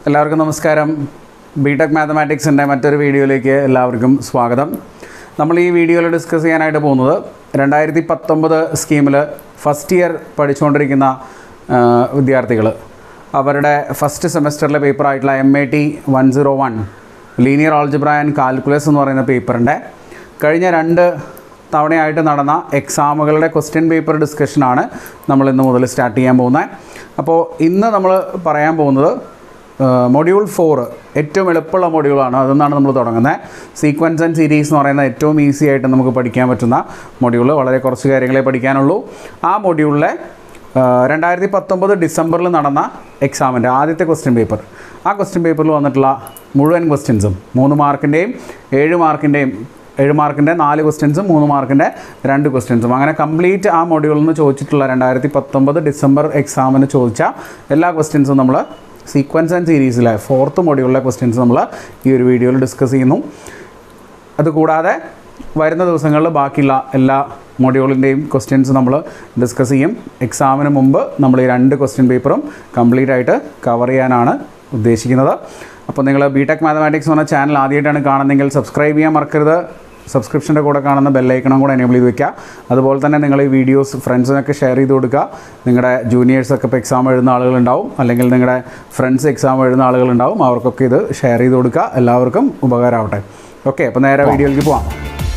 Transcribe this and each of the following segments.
എല്ലാവർക്കും നമസ്കാരം B tech മാത്തമാറ്റിക്സിൻ്റെ മറ്റൊരു വീഡിയോയിലേക്ക് എല്ലാവർക്കും സ്വാഗതം നമ്മൾ ഈ വീഡിയോയിൽ ഡിസ്കസ് ചെയ്യാനായിട്ട് പോകുന്നത് രണ്ടായിരത്തി പത്തൊമ്പത് സ്കീമിൽ ഫസ്റ്റ് ഇയർ പഠിച്ചുകൊണ്ടിരിക്കുന്ന വിദ്യാർത്ഥികൾ അവരുടെ ഫസ്റ്റ് സെമസ്റ്ററിലെ പേപ്പറായിട്ടുള്ള M A T one zero one linear algebra and calculus എന്ന് പറയുന്ന പേപ്പറിൻ്റെ കഴിഞ്ഞ രണ്ട് തവണയായിട്ട് നടന്ന എക്സാമുകളുടെ ക്വസ്റ്റ്യൻ പേപ്പർ ഡിസ്കഷനാണ് നമ്മൾ ഇന്ന് മുതൽ സ്റ്റാർട്ട് ചെയ്യാൻ പോകുന്നത് അപ്പോൾ ഇന്ന് നമ്മൾ പറയാൻ പോകുന്നത് മൊഡ്യൂൾ ഫോർ ഏറ്റവും എളുപ്പമുള്ള മൊഡ്യൂളാണ് അതെന്നാണ് നമ്മൾ തുടങ്ങുന്നത് സീക്വൻസ് ആൻഡ് സീരീസ് എന്ന് പറയുന്ന ഏറ്റവും ഈസി ആയിട്ട് നമുക്ക് പഠിക്കാൻ പറ്റുന്ന മൊഡ്യൂൾ വളരെ കുറച്ച് കാര്യങ്ങളെ പഠിക്കാനുള്ളൂ ആ മൊഡ്യൂളിലെ രണ്ടായിരത്തി പത്തൊമ്പത് ഡിസംബറിൽ നടന്ന എക്സാമിൻ്റെ ആദ്യത്തെ ക്വസ്റ്റ്യൻ പേപ്പർ ആ ക്വസ്റ്റ്യൻ പേപ്പറിൽ വന്നിട്ടുള്ള മുഴുവൻ ക്വസ്റ്റ്യൻസും മൂന്ന് മാർക്കിൻ്റെയും ഏഴ് മാർക്കിൻ്റെയും ഏഴ് മാർക്കിൻ്റെ നാല് ക്വസ്റ്റ്യൻസും മൂന്ന് മാർക്കിൻ്റെ രണ്ട് ക്വസ്റ്റ്യൻസും അങ്ങനെ കംപ്ലീറ്റ് ആ മൊഡ്യൂളിൽ നിന്ന് ചോദിച്ചിട്ടുള്ള രണ്ടായിരത്തി പത്തൊമ്പത് ഡിസംബർ എക്സാമിന് ചോദിച്ച എല്ലാ ക്വസ്റ്റ്യൻസും നമ്മൾ സീക്വൻസ് ആൻഡ് സീരീസിലെ ഫോർത്ത് മൊഡ്യൂളിലെ ക്വസ്റ്റ്യൻസ് നമ്മൾ ഈ ഒരു വീഡിയോയിൽ ഡിസ്കസ് ചെയ്യുന്നു അതുകൂടാതെ വരുന്ന ദിവസങ്ങളിൽ ബാക്കിയുള്ള എല്ലാ മൊഡ്യൂളിൻ്റെയും ക്വസ്റ്റ്യൻസ് നമ്മൾ ഡിസ്കസ് ചെയ്യും എക്സാമിന് മുമ്പ് നമ്മൾ ഈ രണ്ട് ക്വസ്റ്റ്യൻ പേപ്പറും കംപ്ലീറ്റ് ആയിട്ട് കവർ ചെയ്യാനാണ് ഉദ്ദേശിക്കുന്നത് അപ്പോൾ നിങ്ങൾ ബി ടെക് മാത്തമാറ്റിക്സ് എന്ന ചാനൽ ആദ്യമായിട്ടാണ് കാണുന്നതെങ്കിൽ സബ്സ്ക്രൈബ് ചെയ്യാൻ മറക്കരുത് സബ്സ്ക്രിപ്ഷൻ്റെ കൂടെ കാണുന്ന ബെല്ലൈക്കണം കൂടെ എനേബിൾ ചെയ്ത് വെക്കുക അതുപോലെ തന്നെ നിങ്ങൾ ഈ വീഡിയോസ് ഫ്രണ്ട്സിനൊക്കെ ഷെയർ ചെയ്ത് കൊടുക്കുക നിങ്ങളുടെ ജൂനിയേഴ്സൊക്കെ ഇപ്പോൾ എക്സാം എഴുതുന്ന ആളുകളുണ്ടാവും അല്ലെങ്കിൽ നിങ്ങളുടെ ഫ്രണ്ട്സ് എക്സാം എഴുതുന്ന ആളുകളുണ്ടാവും അവർക്കൊക്കെ ഇത് ഷെയർ ചെയ്ത് കൊടുക്കുക എല്ലാവർക്കും ഉപകാരമാവട്ടെ ഓക്കെ അപ്പോൾ നേരെ വീഡിയോയിലേക്ക് പോവാം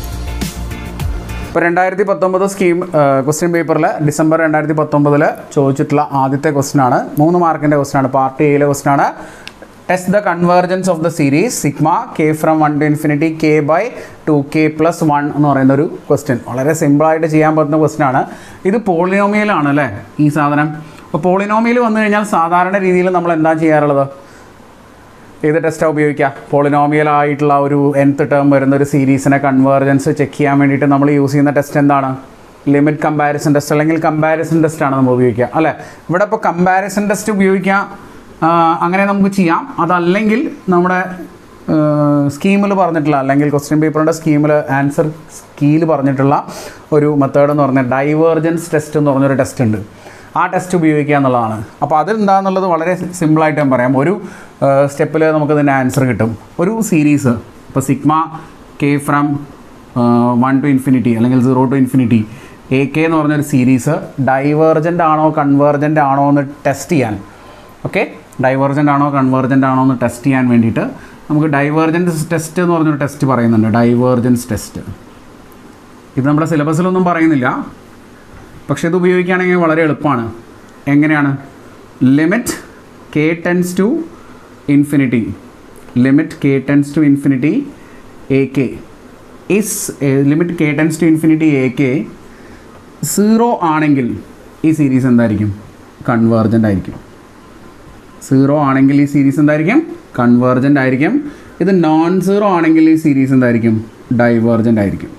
ഇപ്പോൾ രണ്ടായിരത്തി പത്തൊമ്പത് സ്കീം ക്വസ്റ്റ്യൻ പേപ്പറിൽ ഡിസംബർ രണ്ടായിരത്തി പത്തൊമ്പതിൽ ചോദിച്ചിട്ടുള്ള ആദ്യത്തെ ക്വസ്റ്റ്യൻ ആണ് മൂന്ന് മാർക്കിൻ്റെ ക്വസ്റ്റ്യൻ ആണ് പാർട്ട് എയിലെ ക്വസ്റ്റ്യൻ ആണ് test the convergence of the series sigma K from one to infinity K by two K plus one എന്ന് പറയുന്ന ഒരു ക്വസ്റ്റ്യൻ വളരെ സിമ്പിളായിട്ട് ചെയ്യാൻ പറ്റുന്ന ക്വസ്റ്റ്യൻ ആണ് ഇത് പോളിനോമിയലാണ് അല്ലേ ഈ സാധനം അപ്പോൾ പോളിനോമിയൽ വന്നു കഴിഞ്ഞാൽ സാധാരണ രീതിയിൽ നമ്മൾ എന്താ ചെയ്യാറുള്ളത് ഏത് ടെസ്റ്റാണ് ഉപയോഗിക്കുക പോളിനോമിയൽ ആയിട്ടുള്ള ഒരു nth ടേം വരുന്ന ഒരു സീരീസിനെ കൺവേർജൻസ് ചെക്ക് ചെയ്യാൻ വേണ്ടിയിട്ട് നമ്മൾ യൂസ് ചെയ്യുന്ന ടെസ്റ്റ് എന്താണ് ലിമിറ്റ് കമ്പാരിസൺ ടെസ്റ്റ് അല്ലെങ്കിൽ കമ്പാരിസൺ ടെസ്റ്റ് ആണ് നമ്മൾ ഉപയോഗിക്കുക അല്ലേ ഇവിടെ ഇപ്പോൾ കമ്പാരിസൺ ടെസ്റ്റ് ഉപയോഗിക്കാം ആ, അങ്ങനെ നമുക്ക് ചെയ്യാം അതല്ലെങ്കിൽ നമ്മുടെ സ്കീമിൽ പറഞ്ഞിട്ടുള്ള അല്ലെങ്കിൽ ക്വസ്റ്റ്യൻ പേപ്പറിൻ്റെ സ്കീമിൽ ആൻസർ സ്കീൽ പറഞ്ഞിട്ടുള്ള ഒരു മെത്തേഡ് എന്ന് പറഞ്ഞാൽ ഡൈവേർജൻസ് ടെസ്റ്റ് എന്ന് പറഞ്ഞൊരു ടെസ്റ്റ് ഉണ്ട് ആ ടെസ്റ്റ് ഉപയോഗിക്കുക എന്നുള്ളതാണ് അപ്പോൾ അതെന്താണെന്നുള്ളത് വളരെ സിമ്പിളായിട്ട് ഞാൻ പറയാം ഒരു സ്റ്റെപ്പിൽ നമുക്ക് ഇതിൻ്റെ ആൻസർ കിട്ടും ഒരു സീരീസ് ഇപ്പോൾ sigma K from one to infinity അല്ലെങ്കിൽ zero to infinity A K എന്ന് പറഞ്ഞൊരു സീരീസ് ഡൈവേർജൻ്റ് ആണോ കൺവേർജൻ്റ് ആണോ എന്ന് ടെസ്റ്റ് ചെയ്യാൻ ഓക്കെ ഡൈവേർജൻ്റ് ആണോ കൺവേർജൻ്റ് ആണോ എന്ന് ടെസ്റ്റ് ചെയ്യാൻ വേണ്ടിയിട്ട് നമുക്ക് ഡൈവേർജൻസ് ടെസ്റ്റ് എന്ന് പറഞ്ഞൊരു ടെസ്റ്റ് പറയുന്നുണ്ട് ഡൈവേർജൻസ് ടെസ്റ്റ് ഇത് നമ്മുടെ സിലബസിലൊന്നും പറയുന്നില്ല പക്ഷേ ഇത് ഉപയോഗിക്കുകയാണെങ്കിൽ വളരെ എളുപ്പമാണ് എങ്ങനെയാണ് limit K tends to infinity limit K tends to infinity A K is limit K tends to infinity A K zero ആണെങ്കിൽ ഈ സീരീസ് എന്തായിരിക്കും കൺവേർജൻ്റ് ആയിരിക്കും സീറോ ആണെങ്കിൽ ഈ സീരീസ് എന്തായിരിക്കും കൺവേർജൻ്റ് ആയിരിക്കും ഇത് നോൺ സീറോ ആണെങ്കിൽ ഈ സീരീസ് എന്തായിരിക്കും ഡൈവേർജൻ്റ് ആയിരിക്കും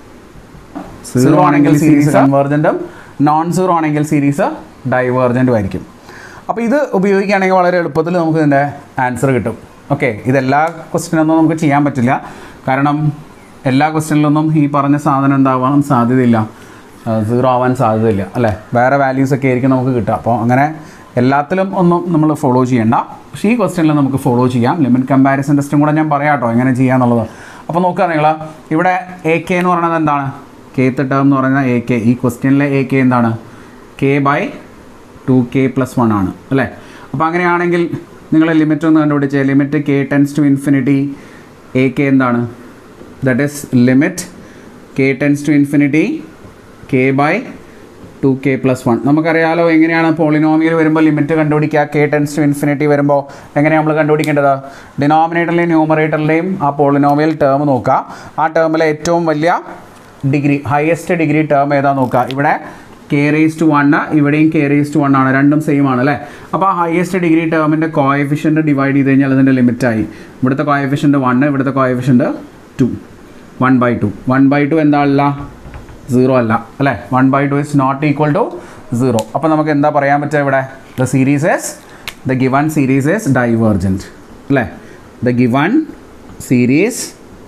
സീറോ ആണെങ്കിൽ സീരീസ് കൺവേർജൻറ്റും നോൺ സീറോ ആണെങ്കിൽ സീരീസ് ഡൈവേർജൻറ്റും ആയിരിക്കും അപ്പോൾ ഇത് ഉപയോഗിക്കുകയാണെങ്കിൽ വളരെ എളുപ്പത്തിൽ നമുക്ക് ഇതിൻ്റെ ആൻസർ കിട്ടും ഓക്കെ ഇതെല്ലാ ക്വസ്റ്റ്യനൊന്നും നമുക്ക് ചെയ്യാൻ പറ്റില്ല കാരണം എല്ലാ ക്വസ്റ്റ്യനിലൊന്നും ഈ പറഞ്ഞ സാധനം ഉണ്ടാവാൻ സാധ്യതയില്ല സീറോ ആവാൻ സാധ്യതയില്ല അല്ലേ വേറെ വാല്യൂസ് ഒക്കെ ആയിരിക്കും നമുക്ക് കിട്ടുക അപ്പോൾ അങ്ങനെ എല്ലാത്തിലും ഒന്നും നമ്മൾ ഫോളോ ചെയ്യണ്ട പക്ഷേ ഈ ക്വസ്റ്റ്യനിൽ നമുക്ക് ഫോളോ ചെയ്യാം ലിമിറ്റ് കമ്പാരിസൺ ടെസ്റ്റും കൂടെ ഞാൻ പറയാം കേട്ടോ എങ്ങനെ ചെയ്യാന്നുള്ളത് അപ്പോൾ നോക്കുക നിങ്ങൾ ഇവിടെ എ കെ എന്ന് പറയുന്നത് എന്താണ് കെത്ത് ടേം എന്ന് പറയുന്ന എ കെ ഈ ക്വസ്റ്റ്യനിലെ എ കെ എന്താണ് K by two K plus one ആണ് അല്ലേ അപ്പോൾ അങ്ങനെയാണെങ്കിൽ നിങ്ങൾ ലിമിറ്റ് ഒന്ന് കണ്ടുപിടിച്ചേ limit K tends to infinity A K എന്താണ് that is limit K tends to infinity K by two K plus one നമുക്കറിയാലോ എങ്ങനെയാണ് പോളിനോമിയൽ വരുമ്പോൾ ലിമിറ്റ് കണ്ടുപിടിക്കുക കെ ടെൻസ് ടു ഇൻഫിനിറ്റി വരുമ്പോൾ എങ്ങനെയാണ് നമ്മൾ കണ്ടുപിടിക്കേണ്ടത് ഡിനോമിനേറ്ററിലെയും ന്യൂമറേറ്ററിലെയും ആ പോളിനോമിയൽ ടേം നോക്കുക ആ ടേമിലെ ഏറ്റവും വലിയ ഡിഗ്രി ഹയസ്റ്റ് ഡിഗ്രി ടേം ഏതാ നോക്കുക ഇവിടെ കെ റേസ് ടു വൺ ഇവിടെയും കെ റേസ് ടു വൺ ആണ് രണ്ടും സെയിം ആണ് അല്ലേ അപ്പോൾ ആ ഹയസ്റ്റ് ഡിഗ്രി ടേമിൻ്റെ കോയഫിഷ്യൻ്റ് ഡിവൈഡ് ചെയ്ത് കഴിഞ്ഞാൽ അതിൻ്റെ ലിമിറ്റായി ഇവിടുത്തെ കോയഫിഷ്യൻ്റ് വൺ ഇവിടുത്തെ coefficient two one by two one by two എന്താ അല്ല സീറോ അല്ല അല്ലേ one by two is not equal to zero അപ്പോൾ നമുക്ക് എന്താ പറയാൻ പറ്റുക ഇവിടെ the series is the given series is divergent അല്ലേ the given series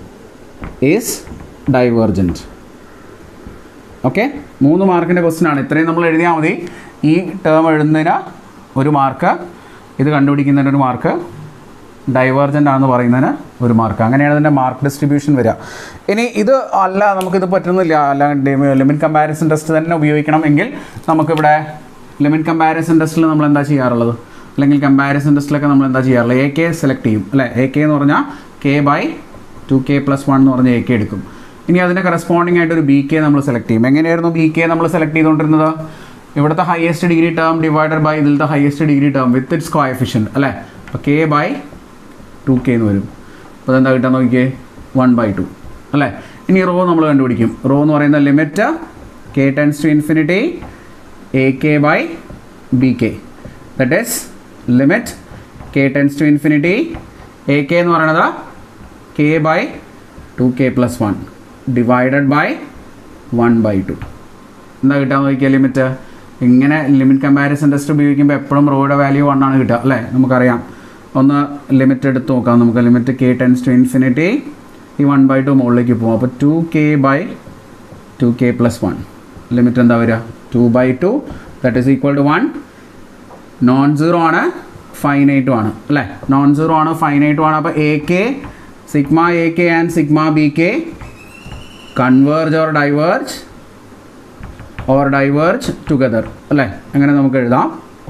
is divergent okay മൂന്ന് മാർക്കിൻ്റെ ക്വസ്റ്റ്യൻ ആണ് ഇത്രയും നമ്മൾ എഴുതിയാൽ മതി ഈ ടേം എഴുതുന്നതിന് ഒരു മാർക്ക് ഇത് കണ്ടുപിടിക്കുന്നതിന് ഒരു മാർക്ക് ഡൈവേർജൻ്റ് ആണെന്ന് പറയുന്നതിന് ഒരു മാർക്ക് അങ്ങനെയാണ് അതിൻ്റെ മാർക്ക് ഡിസ്ട്രിബ്യൂഷൻ വരിക ഇനി ഇത് അല്ല നമുക്കിത് പറ്റുന്നില്ല അല്ല ലിമിറ്റ് കമ്പാരിസൺ ടെസ്റ്റ് തന്നെ ഉപയോഗിക്കണം എങ്കിൽ നമുക്കിവിടെ ലിമിറ്റ് കമ്പാരിസൺ ടെസ്റ്റിൽ നമ്മൾ എന്താ ചെയ്യാറുള്ളത് അല്ലെങ്കിൽ കമ്പാരിസൺ ടെസ്റ്റിലൊക്കെ നമ്മൾ എന്താ ചെയ്യാറുള്ളത് എ കെ സെലക്ട് ചെയ്യും അല്ലേ എ കെ എന്ന് പറഞ്ഞാൽ K by two K plus one എന്ന് പറഞ്ഞ എ കെ എടുക്കും ഇനി അതിന് കറസ്പോണ്ടിങ് ആയിട്ട് ഒരു ബി കെ നമ്മൾ സെലക്ട് ചെയ്യും എങ്ങനെയായിരുന്നു ബി കെ നമ്മൾ സെലക്ട് ചെയ്തുകൊണ്ടിരുന്നത് ഇവിടുത്തെ highest degree term divided by ഇതിലത്തെ highest degree term with its coefficient അല്ലേ അപ്പോൾ കെ ബൈ ടു കെ എന്ന് വരും അപ്പോൾ അതെന്താ കിട്ടാൻ നോക്കിയേ വൺ ബൈ ടു അല്ലേ ഇനി റോ നമ്മൾ കണ്ടുപിടിക്കും റോ എന്ന് പറയുന്ന limit K tends to infinity A K by B K that is limit K tends to infinity A K എന്ന് പറയുന്നത് K by two K plus one divided by one by two എന്താ കിട്ടാൻ നോക്കിയാൽ ലിമിറ്റ് ഇങ്ങനെ limit comparison test ഉപയോഗിക്കുമ്പോൾ എപ്പോഴും റോയുടെ value one ആണ് കിട്ടുക അല്ലേ നമുക്കറിയാം ഒന്ന് ലിമിറ്റ് എടുത്ത് നോക്കാം നമുക്ക് limit K tends to infinity ഈ വൺ ബൈ ടു മുകളിലേക്ക് പോകും അപ്പോൾ two K by two K plus one limit എന്താ വരിക two by two that is equal to one non zero ആണ് ഫൈനൈറ്റും ആണ് അല്ലേ നോൺ സീറോ ആണ് ഫൈനൈറ്റും ആണ് അപ്പോൾ A K sigma A K and sigma B K converge or diverge or diverge together അല്ലേ അങ്ങനെ നമുക്ക് എഴുതാം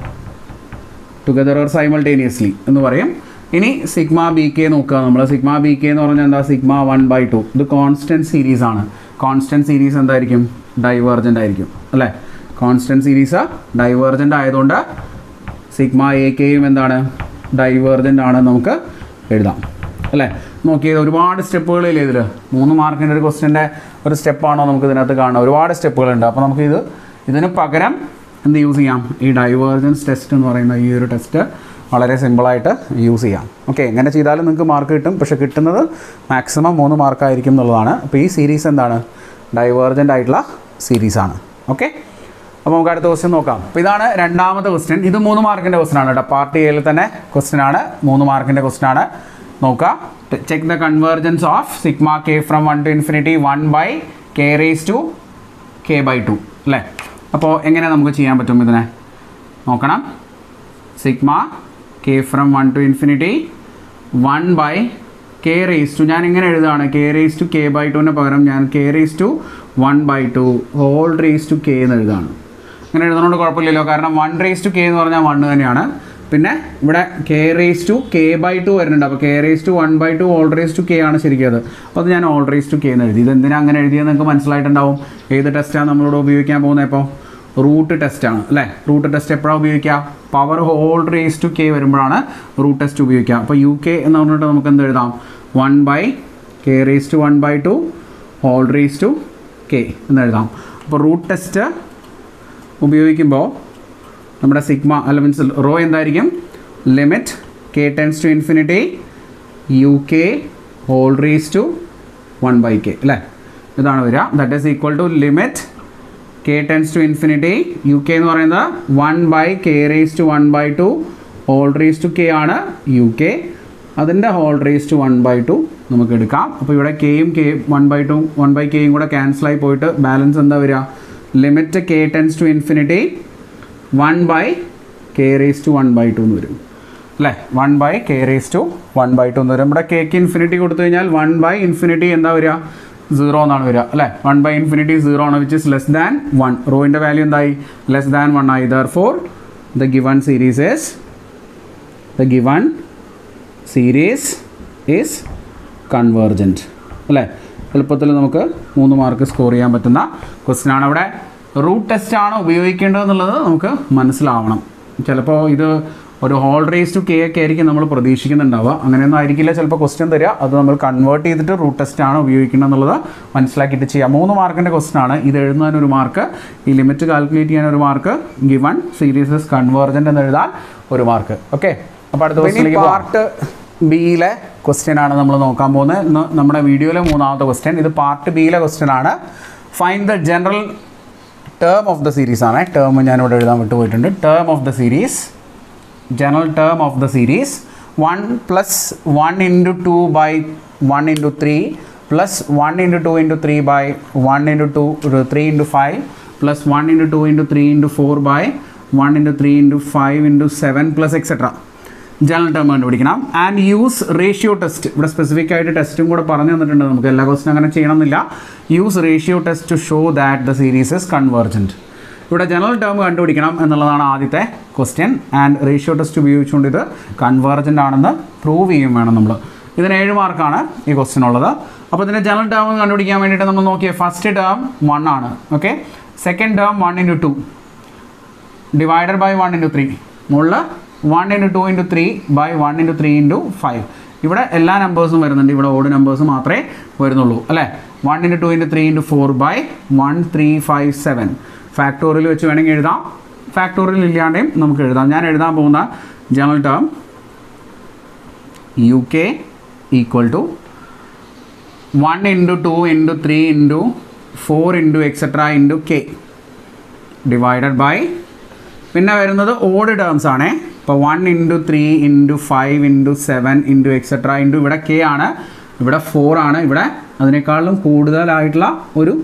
ടുഗദർ ഓർ സൈമൾട്ടേനിയസ്ലി എന്ന് പറയും ഇനി സിഗ്മ ബി കെ നോക്കുക നമ്മൾ സിഗ്മ ബി കെ എന്ന് പറഞ്ഞാൽ എന്താ സിഗ്മ വൺ ബൈ ടു ഇത് കോൺസ്റ്റൻറ്റ് സീരീസ് ആണ് കോൺസ്റ്റൻറ്റ് സീരീസ് എന്തായിരിക്കും ഡൈവേർജൻ്റ് ആയിരിക്കും അല്ലേ കോൺസ്റ്റൻറ്റ് സീരീസ് ഡൈവേർജൻ്റ് ആയതുകൊണ്ട് സിഗ്മ എ കെയും എന്താണ് ഡൈവേർജൻ്റ് ആണ് നമുക്ക് എഴുതാം അല്ലേ നോക്കിയത് ഒരുപാട് സ്റ്റെപ്പുകളില്ല ഇതിൽ മൂന്ന് മാർക്കിൻ്റെ ഒരു ക്വസ്റ്റ്യൻ്റെ ഒരു സ്റ്റെപ്പാണോ നമുക്ക് ഇതിനകത്ത് കാണാം ഒരുപാട് സ്റ്റെപ്പുകളുണ്ട് അപ്പോൾ നമുക്ക് ഇത് ഇതിന് പകരം എന്ത് യൂസ് ചെയ്യാം ഈ ഡൈവേർജൻസ് ടെസ്റ്റ് എന്ന് പറയുന്ന ഈ ഒരു ടെസ്റ്റ് വളരെ സിമ്പിളായിട്ട് യൂസ് ചെയ്യാം ഓക്കെ എങ്ങനെ ചെയ്താലും നിങ്ങൾക്ക് മാർക്ക് കിട്ടും പക്ഷേ കിട്ടുന്നത് മാക്സിമം മൂന്ന് മാർക്കായിരിക്കും എന്നുള്ളതാണ് അപ്പോൾ ഈ സീരീസ് എന്താണ് ഡൈവേർജൻ്റ് ആയിട്ടുള്ള സീരീസാണ് ഓക്കെ അപ്പോൾ നമുക്ക് അടുത്ത ക്വസ്റ്റ്യൻ നോക്കാം അപ്പോൾ ഇതാണ് രണ്ടാമത്തെ ക്വസ്റ്റ്യൻ ഇത് മൂന്ന് മാർക്കിൻ്റെ ക്വസ്റ്റ്യൻ ആണ് കേട്ടോ പാർട്ട് എയിൽ തന്നെ ക്വസ്റ്റ്യൻ ആണ് മൂന്ന് മാർക്കിൻ്റെ ക്വസ്റ്റ്യൻ ആണ് നോക്കാം check the convergence of sigma K from one to infinity one by k raise to K by two അല്ലേ അപ്പോൾ എങ്ങനെ നമുക്ക് ചെയ്യാൻ പറ്റും ഇതിനെ നോക്കണം sigma K from one to infinity one by k raise to ഞാൻ ഇങ്ങനെ എഴുതുകയാണ് k raise to K by ടുവിന് പകരം ഞാൻ k raise to one by two whole raise to k എന്ന് എഴുതുകയാണ് അങ്ങനെ എഴുതുന്നതുകൊണ്ട് കുഴപ്പമില്ലല്ലോ കാരണം വൺ റേസ് ടു കെ എന്ന് പറഞ്ഞാൽ വൺ തന്നെയാണ് പിന്നെ ഇവിടെ K raise to K by two വരുന്നുണ്ട് അപ്പോൾ k raise to one by two all raise to k ആണ് ശരിക്കും അത് അപ്പോൾ അത് ഞാൻ ഓൾ റേസ് ടു കെ എന്ന് എഴുതി ഇത് എന്തിനാ അങ്ങനെ എഴുതിയെന്ന് നിങ്ങൾക്ക് മനസ്സിലായിട്ടുണ്ടാവും ഏത് ടെസ്റ്റാണ് നമ്മളിവിടെ ഉപയോഗിക്കാൻ പോകുന്നത് ഇപ്പോൾ റൂട്ട് ടെസ്റ്റ് ആണ് അല്ലേ റൂട്ട് ടെസ്റ്റ് എപ്പോഴാണ് ഉപയോഗിക്കുക power whole raise to k വരുമ്പോഴാണ് റൂട്ട് ടെസ്റ്റ് ഉപയോഗിക്കുക അപ്പോൾ യു കെ എന്ന് പറഞ്ഞിട്ട് നമുക്ക് എന്ത് എഴുതാം one by k raise to one by two whole raise to k എന്ന് എഴുതാം അപ്പോൾ റൂട്ട് ടെസ്റ്റ് ഉപയോഗിക്കുമ്പോൾ നമ്മുടെ സിഗ്മ അല്ല മീൻസ് റോ എന്തായിരിക്കും limit K tends to infinity U k whole raise to one by k അല്ലേ ഇതാണ് വരിക that is equal to limit K tends to infinity U K എന്ന് പറയുന്നത് one by k raise to one by two whole raise to k ആണ് u k അതിൻ്റെ whole raise to one by two നമുക്ക് എടുക്കാം അപ്പോൾ ഇവിടെ കെയും k one by two one by കെയും കൂടെ ക്യാൻസലായി പോയിട്ട് ബാലൻസ് എന്താ വരിക limit K tends to infinity one by k raise to one by two എന്ന് വരും അല്ലേ one by k raise to one by two എന്ന് വരും ഇവിടെ കെക്ക് ഇൻഫിനിറ്റി കൊടുത്തു കഴിഞ്ഞാൽ വൺ ബൈ ഇൻഫിനിറ്റി എന്താ വരിക സീറോ എന്നാണ് വരിക അല്ലേ വൺ ബൈ ഇൻഫിനിറ്റി സീറോ ആണ് which is less than one റോയിൻ്റെ വാല്യൂ എന്തായി ലെസ് ദാൻ വൺ ആയി therefore the given series is the given series is convergent അല്ലേ എളുപ്പത്തിൽ നമുക്ക് മൂന്ന് മാർക്ക് സ്കോർ ചെയ്യാൻ പറ്റുന്ന ക്വസ്റ്റ്യൻ ആണ് അവിടെ റൂട്ട് ടെസ്റ്റ് ആണ് ഉപയോഗിക്കേണ്ടതെന്നുള്ളത് നമുക്ക് മനസ്സിലാവണം ചിലപ്പോൾ ഇത് ഒരു ഹോൾ റേസ് ടു കെ ഒക്കെ ആയിരിക്കും നമ്മൾ പ്രതീക്ഷിക്കുന്നുണ്ടാവുക അങ്ങനെയൊന്നും ആയിരിക്കില്ല ചിലപ്പോൾ ക്വസ്റ്റ്യൻ തരിക അത് നമ്മൾ കൺവേർട്ട് ചെയ്തിട്ട് റൂട്ട് ടെസ്റ്റ് ആണ് ഉപയോഗിക്കുന്നത് എന്നുള്ളത് മനസ്സിലാക്കിയിട്ട് ചെയ്യാം മൂന്ന് മാർക്കിൻ്റെ ക്വസ്റ്റ്യൻ ആണ് ഇത് എഴുതുന്നതിന് ഒരു മാർക്ക് ഈ ലിമിറ്റ് കാൽക്കുലേറ്റ് ചെയ്യാൻ ഒരു മാർക്ക് ഗിവൺ സീരീസസ് കൺവേർജൻ്റ് എന്ന് എഴുതാൻ ഒരു മാർക്ക് ഓക്കെ അപ്പോൾ അടുത്ത ക്വസ്റ്റിലേക്ക് പാർട്ട് ബിയിലെ ക്വസ്റ്റ്യൻ ആണ് നമ്മൾ നോക്കാൻ പോകുന്നത് ഇന്ന് നമ്മുടെ വീഡിയോയിലെ മൂന്നാമത്തെ ക്വസ്റ്റ്യൻ ഇത് പാർട്ട് ബിയിലെ ക്വസ്റ്റ്യൻ ആണ് find the general term of the series ആണ് ടേം ഞാനിവിടെ എഴുതാൻ വിട്ടുപോയിട്ടുണ്ട് term of the series general term of the series one plus one into two by one into three plus one into two into three by one into two three into five plus one into two into three into four by one into three into five into seven plus etcetera general term കണ്ടുപിടിക്കണം and use ratio test ഇവിടെ specific ആയിട്ട് ടെസ്റ്റും കൂടെ പറഞ്ഞു തന്നിട്ടുണ്ട് നമുക്ക് എല്ലാ ക്വസ്റ്റിനും അങ്ങനെ ചെയ്യണമെന്നില്ല use ratio test to show that the series is convergent ഇവിടെ ജനറൽ ടേം കണ്ടുപിടിക്കണം എന്നുള്ളതാണ് ആദ്യത്തെ ക്വസ്റ്റ്യൻ ആൻഡ് റേഷ്യോ ടെസ്റ്റ് ഉപയോഗിച്ചുകൊണ്ട് ഇത് കൺവേർജൻ്റ് ആണെന്ന് പ്രൂവ് ചെയ്യും വേണം നമ്മൾ ഇതിന് ഏഴ് മാർക്കാണ് ഈ ക്വസ്റ്റ്യൻ ഉള്ളത് അപ്പോൾ ഇതിൻ്റെ ജനറൽ ടേം കണ്ടുപിടിക്കാൻ വേണ്ടിയിട്ട് നമ്മൾ നോക്കിയ ഫസ്റ്റ് ടേം വൺ ആണ് okay second term one into two divided by one into three മുകളിൽ one into two into three by one into three into five ഇവിടെ എല്ലാ നമ്പേഴ്സും വരുന്നുണ്ട് ഇവിടെ ഓഡ് നമ്പേഴ്സ് മാത്രമേ വരുന്നുള്ളൂ അല്ലേ one into two into three into four by one three five seven factorial വെച്ച് വേണമെങ്കിൽ എഴുതാം ഫാക്ടോറിയൽ ഇല്ലാണ്ടെയും നമുക്ക് എഴുതാം ഞാൻ എഴുതാൻ പോകുന്ന general term u k equal to one into two into three into four into etcetera into k divided by പിന്നെ വരുന്നത് ഓഡ് ടേംസ് ആണേ ഇപ്പോൾ one into three into five into seven into etcetera into ഇവിടെ k ആണ് ഇവിടെ four ആണ് ഇവിടെ അതിനേക്കാളും കൂടുതലായിട്ടുള്ള ഒരു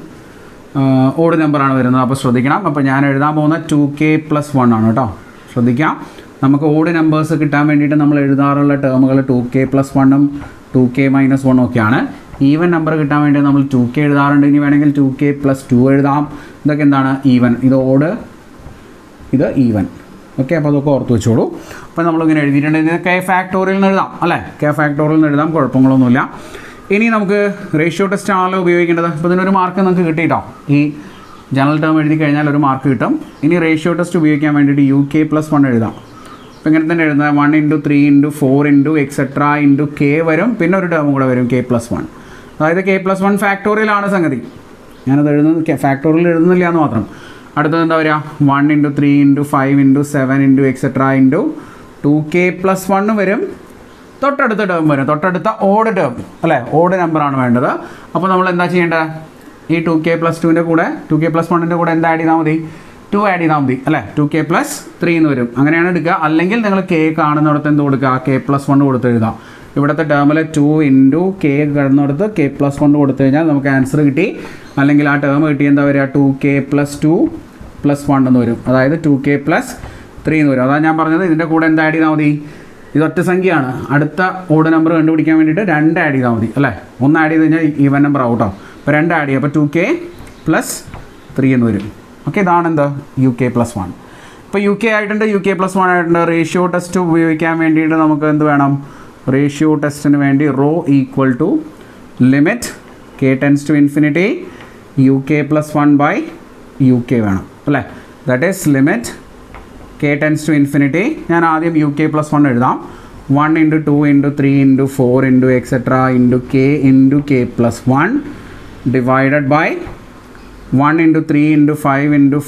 ഓഡ് നമ്പറാണ് വരുന്നത് അപ്പോൾ ശ്രദ്ധിക്കണം അപ്പോൾ ഞാൻ എഴുതാൻ പോകുന്ന ടു കെ പ്ലസ് വൺ ആണ് കേട്ടോ ശ്രദ്ധിക്കാം നമുക്ക് ഓഡ് നമ്പേഴ്സ് കിട്ടാൻ വേണ്ടിയിട്ട് നമ്മൾ എഴുതാറുള്ള ടേമുകൾ ടു കെ പ്ലസ് വണ്ണും ടു കെ മൈനസ് വണ്ണും ഒക്കെയാണ് ഈവൻ നമ്പർ കിട്ടാൻ വേണ്ടി നമ്മൾ ടു കെ എഴുതാറുണ്ട് ഇനി വേണമെങ്കിൽ ടു കെ പ്ലസ് ടു എഴുതാം ഇതൊക്കെ എന്താണ് ഈവൻ ഇത് ഓഡ് ഇത് ഈവൻ ഓക്കെ അപ്പോൾ അതൊക്കെ ഓർത്ത് വെച്ചോളൂ അപ്പോൾ നമ്മളിങ്ങനെ എഴുതിയിട്ടുണ്ട് ഇത് കെ ഫാക്ടോറിയൽ നിന്ന് എഴുതാം അല്ലേ കെ ഫാക്ടോറിയൽ നിന്ന് എഴുതാം കുഴപ്പങ്ങളൊന്നുമില്ല ഇനി നമുക്ക് റേഷ്യോ ടെസ്റ്റ് ആണല്ലോ ഉപയോഗിക്കേണ്ടത് അപ്പോൾ ഇതിനൊരു മാർക്ക് നമുക്ക് കിട്ടിയിട്ടോ ഈ ജനറൽ ടേം എഴുതി കഴിഞ്ഞാൽ ഒരു മാർക്ക് കിട്ടും ഇനി റേഷ്യോ ടെസ്റ്റ് ഉപയോഗിക്കാൻ വേണ്ടിയിട്ട് യു കെ പ്ലസ് വൺ എഴുതാം അപ്പോൾ ഇങ്ങനെ തന്നെ എഴുതുന്നത് one into three into four into etcetera into k വരും പിന്നെ ഒരു ടേം കൂടെ വരും കെ പ്ലസ് വൺ അതായത് കെ പ്ലസ് വൺ ഫാക്ടോറിയലാണ് സംഗതി ഞാനത് എഴുതുന്നത് ഫാക്ടോറിയൽ എഴുതുന്നില്ല എന്ന് മാത്രം അടുത്തത് എന്താ പറയുക one into three into five into seven into etcetera into two K plus one വരും തൊട്ടടുത്ത ടേം വരും തൊട്ടടുത്ത ഓഡ് ടേം അല്ലേ ഓഡ് നമ്പറാണ് വേണ്ടത് അപ്പോൾ നമ്മൾ എന്താ ചെയ്യേണ്ടത് ഈ ടു കെ പ്ലസ് ടുവിൻ്റെ കൂടെ ടു കെ പ്ലസ് വണ്ണിൻ്റെ കൂടെ എന്താ ആഡ് ചെയ്താൽ മതി ടു ആഡ് ചെയ്താൽ മതി അല്ലേ ടു കെ പ്ലസ് ത്രീ എന്ന് വരും അങ്ങനെയാണ് എടുക്കുക അല്ലെങ്കിൽ നിങ്ങൾ കെ കാണുന്നിടത്ത് എന്ത് കൊടുക്കുക കെ പ്ലസ് വൺ കൊടുത്ത് എഴുതാം ഇവിടുത്തെ ടേമിൽ ടു ഇൻറ്റു കെ കിടന്നിടത്ത് കെ പ്ലസ് വൺ കൊടുത്തു കഴിഞ്ഞാൽ നമുക്ക് ആൻസർ കിട്ടി അല്ലെങ്കിൽ ആ ടേം കിട്ടി എന്താ വരിക two K plus two plus one എന്ന് വരും അതായത് ടു കെ പ്ലസ് ത്രീ എന്ന് വരും അതാണ് ഞാൻ പറഞ്ഞത് ഇതിൻ്റെ കൂടെ എന്താ ആഡ് ചെയ്താൽ മതി ഇത് ഒറ്റ സംഖ്യയാണ് അടുത്ത ഓഡ് നമ്പർ കണ്ടുപിടിക്കാൻ വേണ്ടിയിട്ട് രണ്ട് ആഡ് ചെയ്താൽ മതി അല്ലേ ഒന്ന് ആഡ് ചെയ്ത് കഴിഞ്ഞാൽ ഈവൻ നമ്പർ ഔട്ടോ അപ്പോൾ രണ്ട് ആഡ് ചെയ്യുക അപ്പോൾ ടു കെ പ്ലസ് ത്രീ എന്ന് വരും ഓക്കെ ഇതാണ് എന്താ യു കെ പ്ലസ് വൺ ഇപ്പോൾ യു കെ ആയിട്ടുണ്ട് യു കെ പ്ലസ് വൺ ആയിട്ടുണ്ട് റേഷ്യോ ടെസ്റ്റ് ഉപയോഗിക്കാൻ വേണ്ടിയിട്ട് നമുക്ക് എന്ത് വേണം റേഷ്യോ ടെസ്റ്റിന് വേണ്ടി rho equal to limit K tends to infinity U K plus one by U k വേണം അല്ലേ that is limit K tends to infinity ഞാൻ ആദ്യം യു കെ പ്ലസ് വൺ എഴുതാം one into two into three into four into etcetera into k into K plus one divided by one into three into five into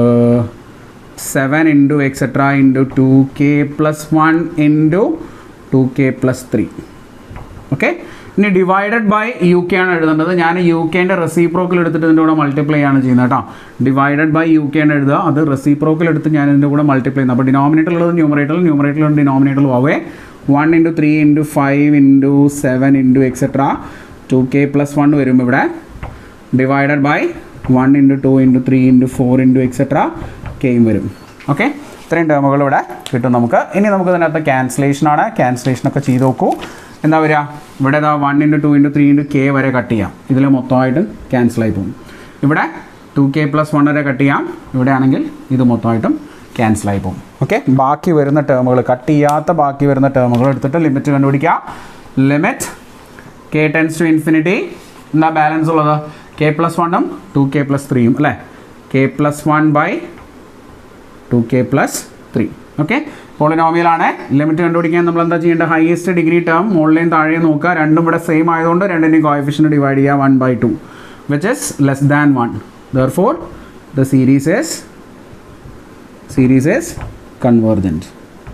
seven into etcetera into two K plus one into two K plus three okay ഇനി divided by U k ആണ് എഴുതേണ്ടത് ഞാൻ U കെൻ്റെ reciprocal എടുത്തിട്ട് ഇതിൻ്റെ കൂടെ multiply ആണ് ചെയ്യുന്നത് കേട്ടോ ഡിവൈഡഡ് ബൈ യു കെ ആണ് എഴുതുക അത് റെസിപ്രോക്കൽ എടുത്ത് ഞാൻ ഇതിൻ്റെ കൂടെ മൾട്ടിപ്ലൈ ചെയ്യുന്നത് അപ്പോൾ ഡിനോമിനേറ്റർ ഉള്ളത് ന്യൂമറേറ്റർ ന്യൂമറേറ്റർ ഡിനോമിനേറ്റർ ആവേ one into three into five into seven into etcetera two K plus one വരും ഇവിടെ divided by one into two into three into four into etcetera കെയും വരും ഓക്കെ ഇത്രയും ടേമുകൾ ഇവിടെ കിട്ടും നമുക്ക് ഇനി നമുക്ക് ഇതിനകത്ത് ക്യാൻസലേഷനാണ് ക്യാൻസലേഷനൊക്കെ ചെയ്ത് നോക്കൂ എന്താ വരിക ഇവിടെ ഇതാ one into two into three into k വരെ കട്ട് ചെയ്യാം ഇതിൽ മൊത്തമായിട്ടും ക്യാൻസലായി പോകും ഇവിടെ ടു കെ പ്ലസ് വൺ വരെ കട്ട് ചെയ്യാം ഇവിടെ ആണെങ്കിൽ ഇത് മൊത്തമായിട്ടും ക്യാൻസലായി പോകും ഓക്കെ ബാക്കി വരുന്ന ടേമുകൾ കട്ട് ചെയ്യാത്ത ബാക്കി വരുന്ന ടേമുകൾ എടുത്തിട്ട് ലിമിറ്റ് കണ്ടുപിടിക്കുക limit K tends to infinity എന്താ ബാലൻസ് ഉള്ളത് കെ പ്ലസ് വണ്ണും ടു കെ പ്ലസ് ത്രീയും അല്ലേ k plus one by two K plus three okay പോളിനോമിയലാണ് ലിമിറ്റ് കണ്ടുപിടിക്കാൻ നമ്മൾ എന്താ ചെയ്യേണ്ടത് ഹയസ്റ്റ് ഡിഗ്രി ടേം മുകളിലെയും താഴെയും നോക്കുക രണ്ടും ഇവിടെ സെയിം ആയതുകൊണ്ട് രണ്ടിൻ്റെയും കോയഫിഷ്യൻ ഡിവൈഡ് ചെയ്യുക one by two which is less than one therefore the series is series is convergent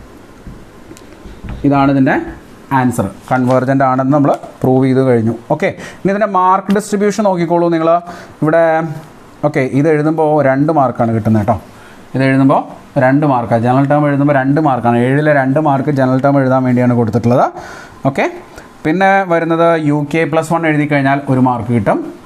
ഇതാണ് ഇതിൻ്റെ ആൻസർ കൺവേർജൻ്റ് ആണെന്ന് നമ്മൾ പ്രൂവ് ചെയ്ത് കഴിഞ്ഞു ഓക്കെ ഇനി ഇതിൻ്റെ മാർക്ക് ഡിസ്ട്രിബ്യൂഷൻ നോക്കിക്കോളൂ നിങ്ങൾ ഇവിടെ ഓക്കെ ഇത് എഴുതുമ്പോൾ രണ്ട് മാർക്കാണ് കിട്ടുന്നത് കേട്ടോ ഇത് എഴുതുമ്പോൾ രണ്ട് മാർക്കാണ് ജനറൽ ടേം എഴുതുമ്പോൾ രണ്ട് മാർക്കാണ് ഏഴിലെ രണ്ട് മാർക്ക് ജനറൽ ടേം എഴുതാൻ വേണ്ടിയാണ് കൊടുത്തിട്ടുള്ളത് ഓക്കെ പിന്നെ വരുന്നത് യു കെ പ്ലസ് വൺ എഴുതി കഴിഞ്ഞാൽ ഒരു മാർക്ക് കിട്ടും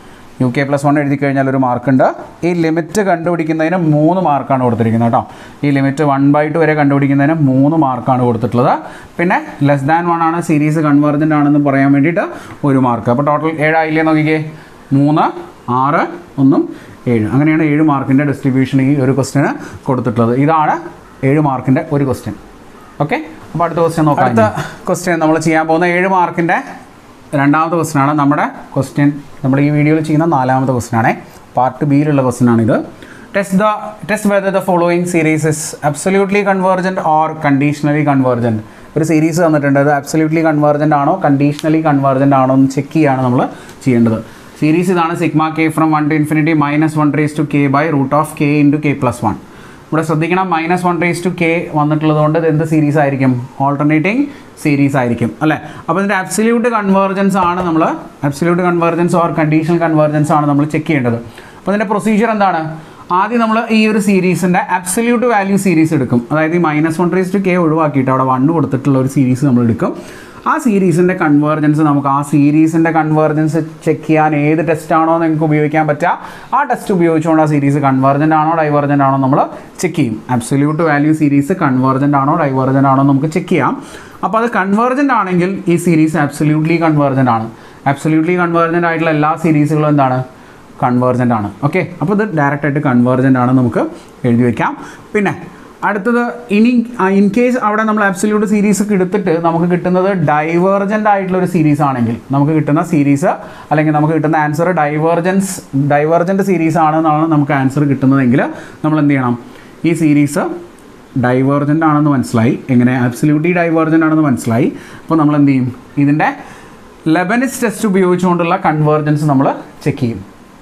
യു കെ പ്ലസ് വൺ എഴുതി കഴിഞ്ഞാൽ ഒരു മാർക്കുണ്ട് ഈ ലിമിറ്റ് കണ്ടുപിടിക്കുന്നതിന് മൂന്ന് മാർക്കാണ് കൊടുത്തിരിക്കുന്നത് കേട്ടോ ഈ ലിമിറ്റ് വൺ ബൈ ടു വരെ കണ്ടുപിടിക്കുന്നതിന് മൂന്ന് മാർക്കാണ് കൊടുത്തിട്ടുള്ളത് പിന്നെ ലെസ് ദാൻ വൺ ആണ് സീരീസ് കൺവേർജൻ്റ് ആണെന്ന് പറയാൻ വേണ്ടിയിട്ട് ഒരു മാർക്ക് അപ്പോൾ ടോട്ടൽ ഏഴായില്ലേ നോക്കിക്കേ മൂന്ന് ആറ് ഒന്നും ഏഴ് അങ്ങനെയാണ് ഏഴ് മാർക്കിൻ്റെ ഡിസ്ട്രിബ്യൂഷൻ ഈ ഒരു ക്വസ്റ്റിന് കൊടുത്തിട്ടുള്ളത് ഇതാണ് ഏഴ് മാർക്കിൻ്റെ ഒരു ക്വസ്റ്റ്യൻ ഓക്കെ അപ്പോൾ അടുത്ത ക്വസ്റ്റ്യൻ നോക്കാം അടുത്ത ക്വസ്റ്റ്യൻ നമ്മൾ ചെയ്യാൻ പോകുന്ന ഏഴ് മാർക്കിൻ്റെ രണ്ടാമത്തെ ക്വസ്റ്റ്യൻ ആണ് നമ്മുടെ ക്വസ്റ്റ്യൻ നമ്മൾ ഈ വീഡിയോയിൽ ചെയ്യുന്ന നാലാമത്തെ ക്വസ്റ്റ്യൻ ആണ് പാർട്ട് ബിയിലുള്ള ക്വസ്റ്റ്യൻ ആണിത് test the test whether the following series is absolutely convergent or conditionally convergent ഒരു സീരീസ് തന്നിട്ടുണ്ട് അത് അബ്സല്യൂട്ട്ലി കൺവേർജൻ്റ് ആണോ കണ്ടീഷണലി കൺവേർജൻ്റ് ആണോ എന്ന് ചെക്ക് ചെയ്യാണ് നമ്മൾ ചെയ്യേണ്ടത് സീരീസ് ഇതാണ് sigma K from one to infinity minus one raise to K by root of K into K plus one ഇവിടെ ശ്രദ്ധിക്കണം minus one raise to k വന്നിട്ടുള്ളത് കൊണ്ട് ഇത് എന്ത് സീരീസ് ആയിരിക്കും ഓൾട്ടർനേറ്റിംഗ് സീരീസ് ആയിരിക്കും അല്ലേ അപ്പോൾ ഇതിൻ്റെ അബ്സല്യൂട്ട് കൺവേർജൻസ് ആണ് നമ്മൾ absolute convergence or conditional convergence ആണ് നമ്മൾ ചെക്ക് ചെയ്യേണ്ടത് അപ്പോൾ ഇതിൻ്റെ പ്രൊസീജിയർ എന്താണ് ആദ്യം നമ്മൾ ഈ ഒരു സീരീസിൻ്റെ അബ്സല്യൂട്ട് വാല്യൂ സീരീസ് എടുക്കും അതായത് ഈ minus one raise to k ഒഴിവാക്കിയിട്ട് അവിടെ വണ്ണ് കൊടുത്തിട്ടുള്ള ഒരു സീരീസ് നമ്മൾ എടുക്കും ആ സീരീസിൻ്റെ കൺവേർജൻസ് നമുക്ക് ആ സീരീസിൻ്റെ കൺവേർജൻസ് ചെക്ക് ചെയ്യാൻ ഏത് ടെസ്റ്റ് ആണോ നിങ്ങൾക്ക് ഉപയോഗിക്കാൻ പറ്റുക ആ ടെസ്റ്റ് ഉപയോഗിച്ചുകൊണ്ട് ആ സീരീസ് കൺവേർജൻ്റ് ആണോ ഡൈവേർജൻ്റ് ആണോ നമ്മൾ ചെക്ക് ചെയ്യും അബ്സല്യൂട്ട് വാല്യൂ സീരീസ് കൺവേർജൻ്റ് ആണോ ഡൈവേർജൻ്റ് ആണോ നമുക്ക് ചെക്ക് ചെയ്യാം അപ്പോൾ അത് കൺവേർജൻ്റ് ആണെങ്കിൽ ഈ സീരീസ് അബ്സല്യൂട്ട്ലി കൺവേർജൻ്റ് ആണ് അബ്സല്യൂട്ട്ലി കൺവേർജൻ്റ് ആയിട്ടുള്ള എല്ലാ സീരീസുകളും എന്താണ് കൺവേർജൻ്റ് ആണ് ഓക്കെ അപ്പോൾ ഇത് ഡയറക്റ്റ് ആയിട്ട് കൺവേർജൻ്റ് ആണ് നമുക്ക് എഴുതി വയ്ക്കാം പിന്നെ അടുത്തത് ഇനി ഇൻ കേസ് അവിടെ നമ്മൾ അബ്സല്യൂട്ട് സീരീസ് എടുത്തിട്ട് നമുക്ക് കിട്ടുന്നത് ഡൈവേർജൻ്റ് ആയിട്ടുള്ള ഒരു സീരീസ് ആണെങ്കിൽ നമുക്ക് കിട്ടുന്ന സീരീസ് അല്ലെങ്കിൽ നമുക്ക് കിട്ടുന്ന ആൻസർ ഡൈവേർജൻസ് ഡൈവേർജൻ്റ് സീരീസ് ആണെന്നാണ് നമുക്ക് ആൻസർ കിട്ടുന്നതെങ്കിൽ നമ്മൾ എന്ത് ചെയ്യണം ഈ സീരീസ് ഡൈവേർജൻ്റ് ആണെന്ന് മനസ്സിലായി എങ്ങനെ അബ്സല്യൂട്ട്ലി ഡൈവേർജൻ്റ് ആണെന്ന് മനസ്സിലായി അപ്പോൾ നമ്മൾ എന്ത് ചെയ്യും ഇതിൻ്റെ ലെബനിസ് ടെസ്റ്റ് ഉപയോഗിച്ചുകൊണ്ടുള്ള കൺവേർജൻസ് നമ്മൾ ചെക്ക് ചെയ്യും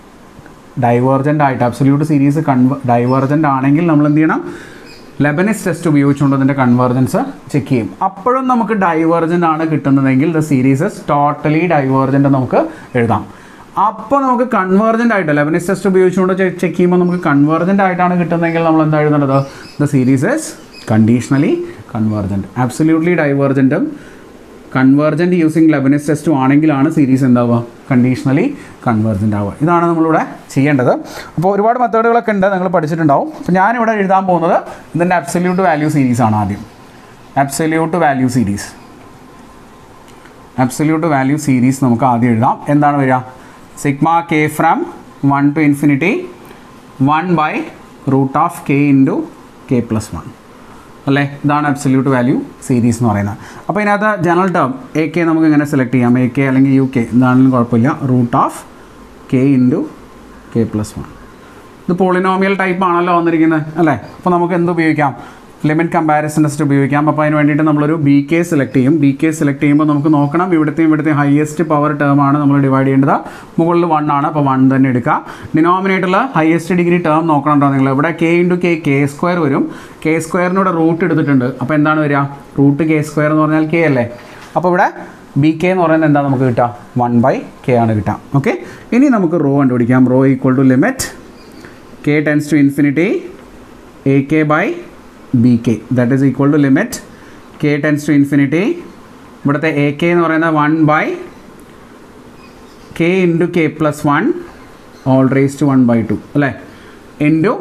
ഡൈവേർജൻ്റ് ആയിട്ട് അബ്സല്യൂട്ട് സീരീസ് കൺവ ഡൈവേർജൻ്റ് ആണെങ്കിൽ നമ്മൾ എന്ത് ചെയ്യണം ലെബനിസ് ടെസ്റ്റ് ഉപയോഗിച്ചുകൊണ്ട് അതിൻ്റെ കൺവേർജൻസ് ചെക്ക് ചെയ്യും അപ്പോഴും നമുക്ക് ഡൈവേർജൻ്റ് ആണ് കിട്ടുന്നതെങ്കിൽ ദ സീരീസസ് ടോട്ടലി ഡൈവേർജൻ്റ് നമുക്ക് എഴുതാം അപ്പോൾ നമുക്ക് കൺവേർജൻ്റ് ആയിട്ട് ലെബനിസ് ടെസ്റ്റ് ഉപയോഗിച്ചുകൊണ്ട് ചെക്ക് ചെയ്യുമ്പോൾ നമുക്ക് കൺവേർജൻ്റ് ആയിട്ടാണ് കിട്ടുന്നതെങ്കിൽ നമ്മൾ എന്താ എഴുതേണ്ടത് the series is conditionally convergent absolutely ഡൈവേർജൻറ്റും കൺവേർജൻറ്റ് യൂസിങ് ലെബനിസ് ടെസ്റ്റും ആണെങ്കിലാണ് സീരീസ് എന്താവുക കണ്ടീഷണലി കൺവേർജൻ്റ് ആവുക ഇതാണ് നമ്മളിവിടെ ചെയ്യേണ്ടത് അപ്പോൾ ഒരുപാട് മെത്തേഡുകളൊക്കെ ഉണ്ട് നിങ്ങൾ പഠിച്ചിട്ടുണ്ടാവും അപ്പോൾ ഞാനിവിടെ എഴുതാൻ പോകുന്നത് ഇതിൻ്റെ അബ്സല്യൂട്ട് വാല്യൂ സീരീസ് ആണ് ആദ്യം absolute value series absolute value series നമുക്ക് ആദ്യം എഴുതാം എന്താണ് വരിക sigma K from one to infinity one by root of K into K plus one അല്ലേ ഇതാണ് അബ്സല്യൂട്ട് വാല്യൂ സീരീസ് എന്ന് പറയുന്നത് അപ്പോൾ ഇതിനകത്ത് ജനറൽ ടേം എ കെ നമുക്ക് ഇങ്ങനെ സെലക്ട് ചെയ്യാം എ കെ അല്ലെങ്കിൽ യു കെ എന്താണെങ്കിലും കുഴപ്പമില്ല root of K into K plus one ഇത് പോളിനോമിയൽ ടൈപ്പ് ആണല്ലോ വന്നിരിക്കുന്നത് അല്ലേ അപ്പോൾ നമുക്ക് എന്ത് ഉപയോഗിക്കാം ലിമിറ്റ് കമ്പാരിസൺ ടെസ്റ്റ് ഉപയോഗിക്കാം അപ്പോൾ അതിന് വേണ്ടിയിട്ട് നമ്മളൊരു ബി കെ സെലക്ട് ചെയ്യും ബി കെ സെലക്ട് ചെയ്യുമ്പോൾ നമുക്ക് നോക്കണം ഇവിടുത്തെയും ഇവിടുത്തെയും ഹയസ്റ്റ് പവർ ടേം ആണ് നമ്മൾ ഡിവൈഡ് ചെയ്യേണ്ടത് മുകളിൽ വൺ ആണ് അപ്പോൾ വൺ തന്നെ എടുക്കുക ഡിനോമിനേറ്ററിൽ ഹയസ്റ്റ് ഡിഗ്രി ടേം നോക്കണം കേട്ടോ നിങ്ങൾ ഇവിടെ k into k k square വരും കെ സ്ക്വയറിനൂടെ റൂട്ട് എടുത്തിട്ടുണ്ട് അപ്പോൾ എന്താണ് വരിക റൂട്ട് കെ സ്ക്വയർ എന്ന് പറഞ്ഞാൽ കെ അല്ലേ അപ്പോൾ ഇവിടെ ബി കെ എന്ന് പറയുന്നത് എന്താ നമുക്ക് കിട്ടുക വൺ ബൈ കെ ആണ് കിട്ടുക ഓക്കെ ഇനി നമുക്ക് റോ കണ്ടുപിടിക്കാം rho equal to limit K tends to infinity A K by B k that is equal to limit K tends to infinity ഇവിടുത്തെ എ കെ എന്ന് പറയുന്നത് one by K into K plus one all raise to one by two അല്ലേ into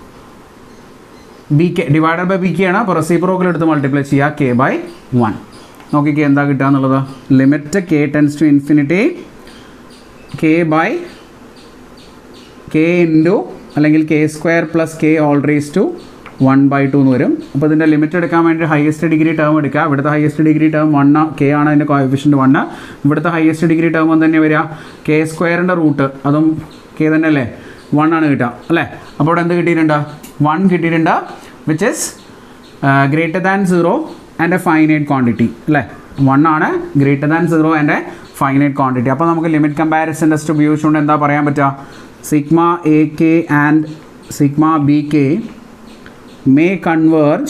b k divided by B k ആണ് അപ്പോൾ reciprocal എടുത്ത് multiply ചെയ്യുക K by one നോക്കിക്കേ എന്താ കിട്ടുക എന്നുള്ളത് limit K tends to infinity K by K into അല്ലെങ്കിൽ k square plus K all raise to one by two എന്ന് വരും അപ്പോൾ ഇതിൻ്റെ ലിമിറ്റ് എടുക്കാൻ വേണ്ടി ഹയസ്റ്റ് ഡിഗ്രി ടേം എടുക്കുക ഇവിടുത്തെ highest degree term one k ആണ് അതിൻ്റെ കോഫിഷ്യൻ്റ് വണ്ണ് ഇവിടുത്തെ ഹയസ്റ്റ് ഡിഗ്രി ടേം തന്നെ വരിക കെ സ്ക്വയറിൻ്റെ റൂട്ട് അതും കെ തന്നെ അല്ലേ വൺ ആണ് കിട്ടുക അല്ലേ അപ്പോൾ ഇവിടെ എന്ത് കിട്ടിയിട്ടുണ്ട് വൺ കിട്ടിയിട്ടുണ്ട് which is greater than zero and a finite quantity അല്ലേ വൺ ആണ് greater than zero and a finite quantity അപ്പോൾ നമുക്ക് ലിമിറ്റ് കമ്പാരിസൺ ടെസ്റ്റ് ഉപയോഗിച്ചുകൊണ്ട് എന്താ പറയാൻ പറ്റുക sigma A K and sigma B K may converge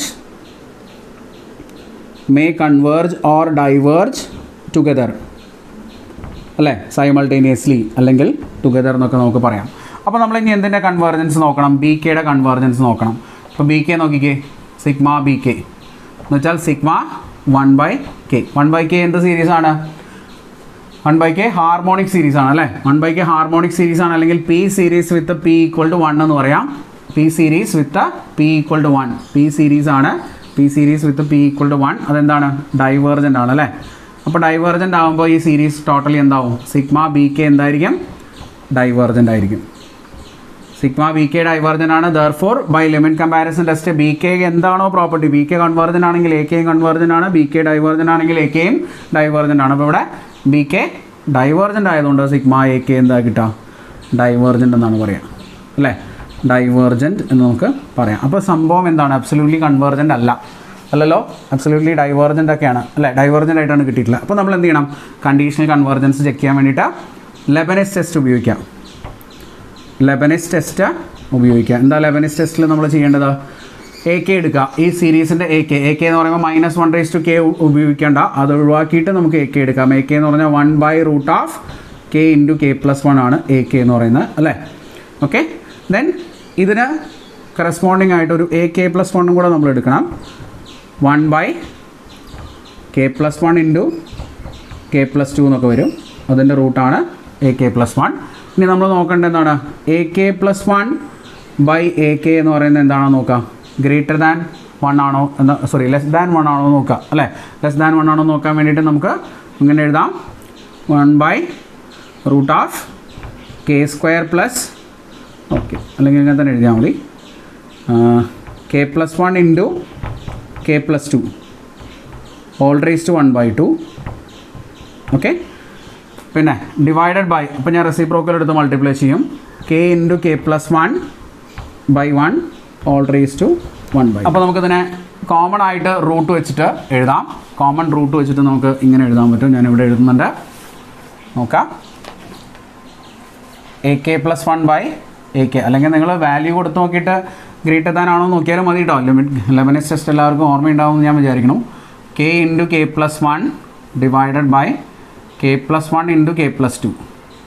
may converge or diverge together അല്ലേ simultaneously അല്ലെങ്കിൽ ടുഗദർ എന്നൊക്കെ നമുക്ക് പറയാം അപ്പോൾ നമ്മൾ ഇനി എന്തിൻ്റെ കൺവേർജൻസ് നോക്കണം ബി കെയുടെ കൺവേർജൻസ് നോക്കണം അപ്പോൾ ബി കെ നോക്കിക്കേ സിഗ്മ ബി കെ എന്ന് വെച്ചാൽ sigma one by K one by K എന്ത് സീരീസ് ആണ് one by K harmonic series ആണ് അല്ലേ one by K harmonic series ആണ് അല്ലെങ്കിൽ P series with P equal to one എന്ന് പറയാം P series with P equal to one P series ആണ് P series with P equal to one അതെന്താണ് divergent ആണ് അല്ലേ അപ്പോൾ ഡൈവേർജൻ്റ് ആകുമ്പോൾ ഈ സീരീസ് ടോട്ടലി എന്താവും സിഗ്മ ബി കെ എന്തായിരിക്കും ഡൈവേർജൻ്റ് ആയിരിക്കും സിഗ്മ ബി കെ ഡൈവേർജൻ ആണ് therefore by limit comparison test B K എന്താണോ പ്രോപ്പർട്ടി ബി കെ കൺവേർജൻ ആണെങ്കിൽ എ കെയും കൺവേർജൻ ആണ് ബി കെ ഡൈവേർജൻ ആണെങ്കിൽ എ കെയും ഡൈവേർജൻ ആണ് അപ്പോൾ ഇവിടെ ബി കെ ഡൈവേർജൻ്റ് ആയതുകൊണ്ട് സിഗ്മ എ കെ എന്താ കിട്ടുക ഡൈവേർജൻ്റ് എന്നാണ് പറയുക അല്ലേ ഡൈവേർജൻറ്റ് എന്ന് നമുക്ക് പറയാം അപ്പോൾ സംഭവം എന്താണ് അബ്സല്യൂട്ട്ലി കൺവേർജൻ്റ് അല്ല അല്ലല്ലോ അബ്സല്യൂട്ട്ലി ഡൈവേർജൻ്റ് ഒക്കെയാണ് അല്ലേ ഡൈവേർജൻ്റ് ആയിട്ടാണ് കിട്ടിയിട്ടില്ല അപ്പോൾ നമ്മൾ എന്ത് ചെയ്യണം കണ്ടീഷണൽ കൺവേർജൻസ് ചെക്ക് ചെയ്യാൻ വേണ്ടിയിട്ട് ലെബനസ് ടെസ്റ്റ് ഉപയോഗിക്കാം ലെബനിസ് ടെസ്റ്റ് ഉപയോഗിക്കുക എന്താ ലെബനിസ് ടെസ്റ്റിൽ നമ്മൾ ചെയ്യേണ്ടത് എ കെ എടുക്കുക ഈ സീരീസിൻ്റെ എ കെ എ കെ എന്ന് പറയുമ്പോൾ minus one raise to K ഉപയോഗിക്കേണ്ട അത് ഒഴിവാക്കിയിട്ട് നമുക്ക് എ കെ എടുക്കാം എ കെ എന്ന് പറഞ്ഞാൽ one by root of K into K plus one ആണ് എ കെ എന്ന് പറയുന്നത് അല്ലേ ഓക്കെ ദെൻ ഇതിന് കറസ്പോണ്ടിങ് ആയിട്ട് ഒരു എ കെ പ്ലസ് വണ്ണും കൂടെ നമ്മൾ എടുക്കണം one by K plus one into K plus two എന്നൊക്കെ വരും അതിൻ്റെ റൂട്ടാണ് എ കെ പ്ലസ് വൺ ഇനി നമ്മൾ നോക്കേണ്ടത് എന്താണ് A K plus one by A K എന്ന് പറയുന്നത് എന്താണെന്ന് നോക്കാം ഗ്രേറ്റർ ദാൻ വൺ ആണോ എന്ന് സോറി ലെസ് ദാൻ വൺ ആണോ എന്ന് നോക്കാം അല്ലേ ലെസ് ദാൻ വൺ ആണോ എന്ന് നോക്കാൻ വേണ്ടിയിട്ട് നമുക്ക് ഇങ്ങനെ എഴുതാം one by root of K square plus okay അല്ലെങ്കിൽ ഇങ്ങനെ തന്നെ എഴുതിയാൽ മതി K plus one into K plus two all raise to one by two okay പിന്നെ ഡിവൈഡഡ് ബൈ അപ്പോൾ ഞാൻ റെസിപ്രോക്കൽ എടുത്ത് മൾട്ടിപ്ലൈ ചെയ്യും K into K plus one by one all raise to one by അപ്പോൾ നമുക്കിതിനെ കോമൺ ആയിട്ട് root വെച്ചിട്ട് എഴുതാം കോമൺ റൂട്ട് വെച്ചിട്ട് നമുക്ക് ഇങ്ങനെ എഴുതാൻ പറ്റും ഞാൻ ഇവിടെ എഴുതുന്നുണ്ട് നോക്കാം A K plus one by A K അല്ലെങ്കിൽ നിങ്ങൾ വാല്യൂ കൊടുത്ത് നോക്കിയിട്ട് ഗ്രേറ്റർ ദാൻ ആണോ എന്ന് നോക്കിയാലും മതി കേട്ടോ ലിമിറ്റ് ലെവനസ് ടെസ്റ്റ് എല്ലാവർക്കും ഓർമ്മയുണ്ടാവും എന്ന് ഞാൻ വിചാരിക്കണം K into K plus one divided by K plus one into K plus two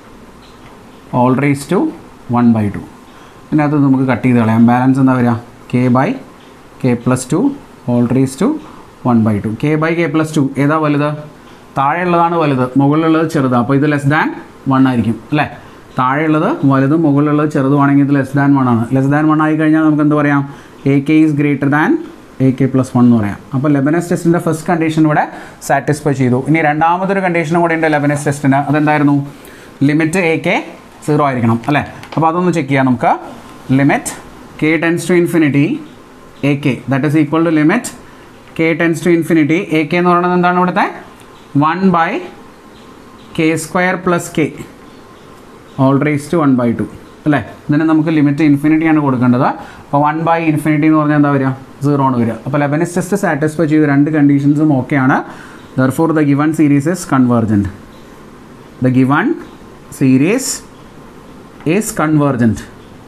all raise to one by two പിന്നെ അത് നമുക്ക് കട്ട് ചെയ്ത് കളയാം ബാലൻസ് എന്താ വരിക K by K plus two all raise to one by two K by K plus two ഏതാ വലുത് താഴെയുള്ളതാണ് വലുത് മുകളിലുള്ളത് ചെറുത് അപ്പോൾ ഇത് ലെസ് ദാൻ വൺ ആയിരിക്കും അല്ലേ താഴെയുള്ളത് വലുതും മുകളിലുള്ളത് ചെറുതുമാണെങ്കിൽ ഇത് ലെസ് ദാൻ വൺ ആണ് ലെസ് ദാൻ വൺ ആയി കഴിഞ്ഞാൽ നമുക്ക് എന്ത് പറയാം A K is greater than A K plus one എന്ന് പറയാം അപ്പോൾ ലെബനസ് ടെസ്റ്റിൻ്റെ ഫസ്റ്റ് കണ്ടീഷൻ ഇവിടെ സാറ്റിസ്ഫൈ ചെയ്തു ഇനി രണ്ടാമതൊരു കണ്ടീഷനും കൂടെ ഉണ്ട് ലെബനസ് ടെസ്റ്റിന് അതെന്തായിരുന്നു ലിമിറ്റ് എ കെ സീറോ ആയിരിക്കണം അല്ലേ അപ്പോൾ അതൊന്ന് ചെക്ക് ചെയ്യാം നമുക്ക് limit K tends to infinity A K that is equal to limit K tends to infinity A K എന്ന് പറയുന്നത് എന്താണ് ഇവിടുത്തെ one by K square plus K all raise to one by two അല്ലേ ഇതിന് നമുക്ക് limit infinity ആണ് കൊടുക്കേണ്ടത് അപ്പോൾ വൺ ബൈ ഇൻഫിനിറ്റി എന്ന് പറഞ്ഞാൽ എന്താ വരിക സീറോ ആണ് വരിക അപ്പോൾ ലെബനിസ് ടെസ്റ്റ് സാറ്റിസ്ഫൈ ചെയ്ത് രണ്ട് കണ്ടീഷൻസും ഓക്കെയാണ് therefore the given series is convergent the given series is convergent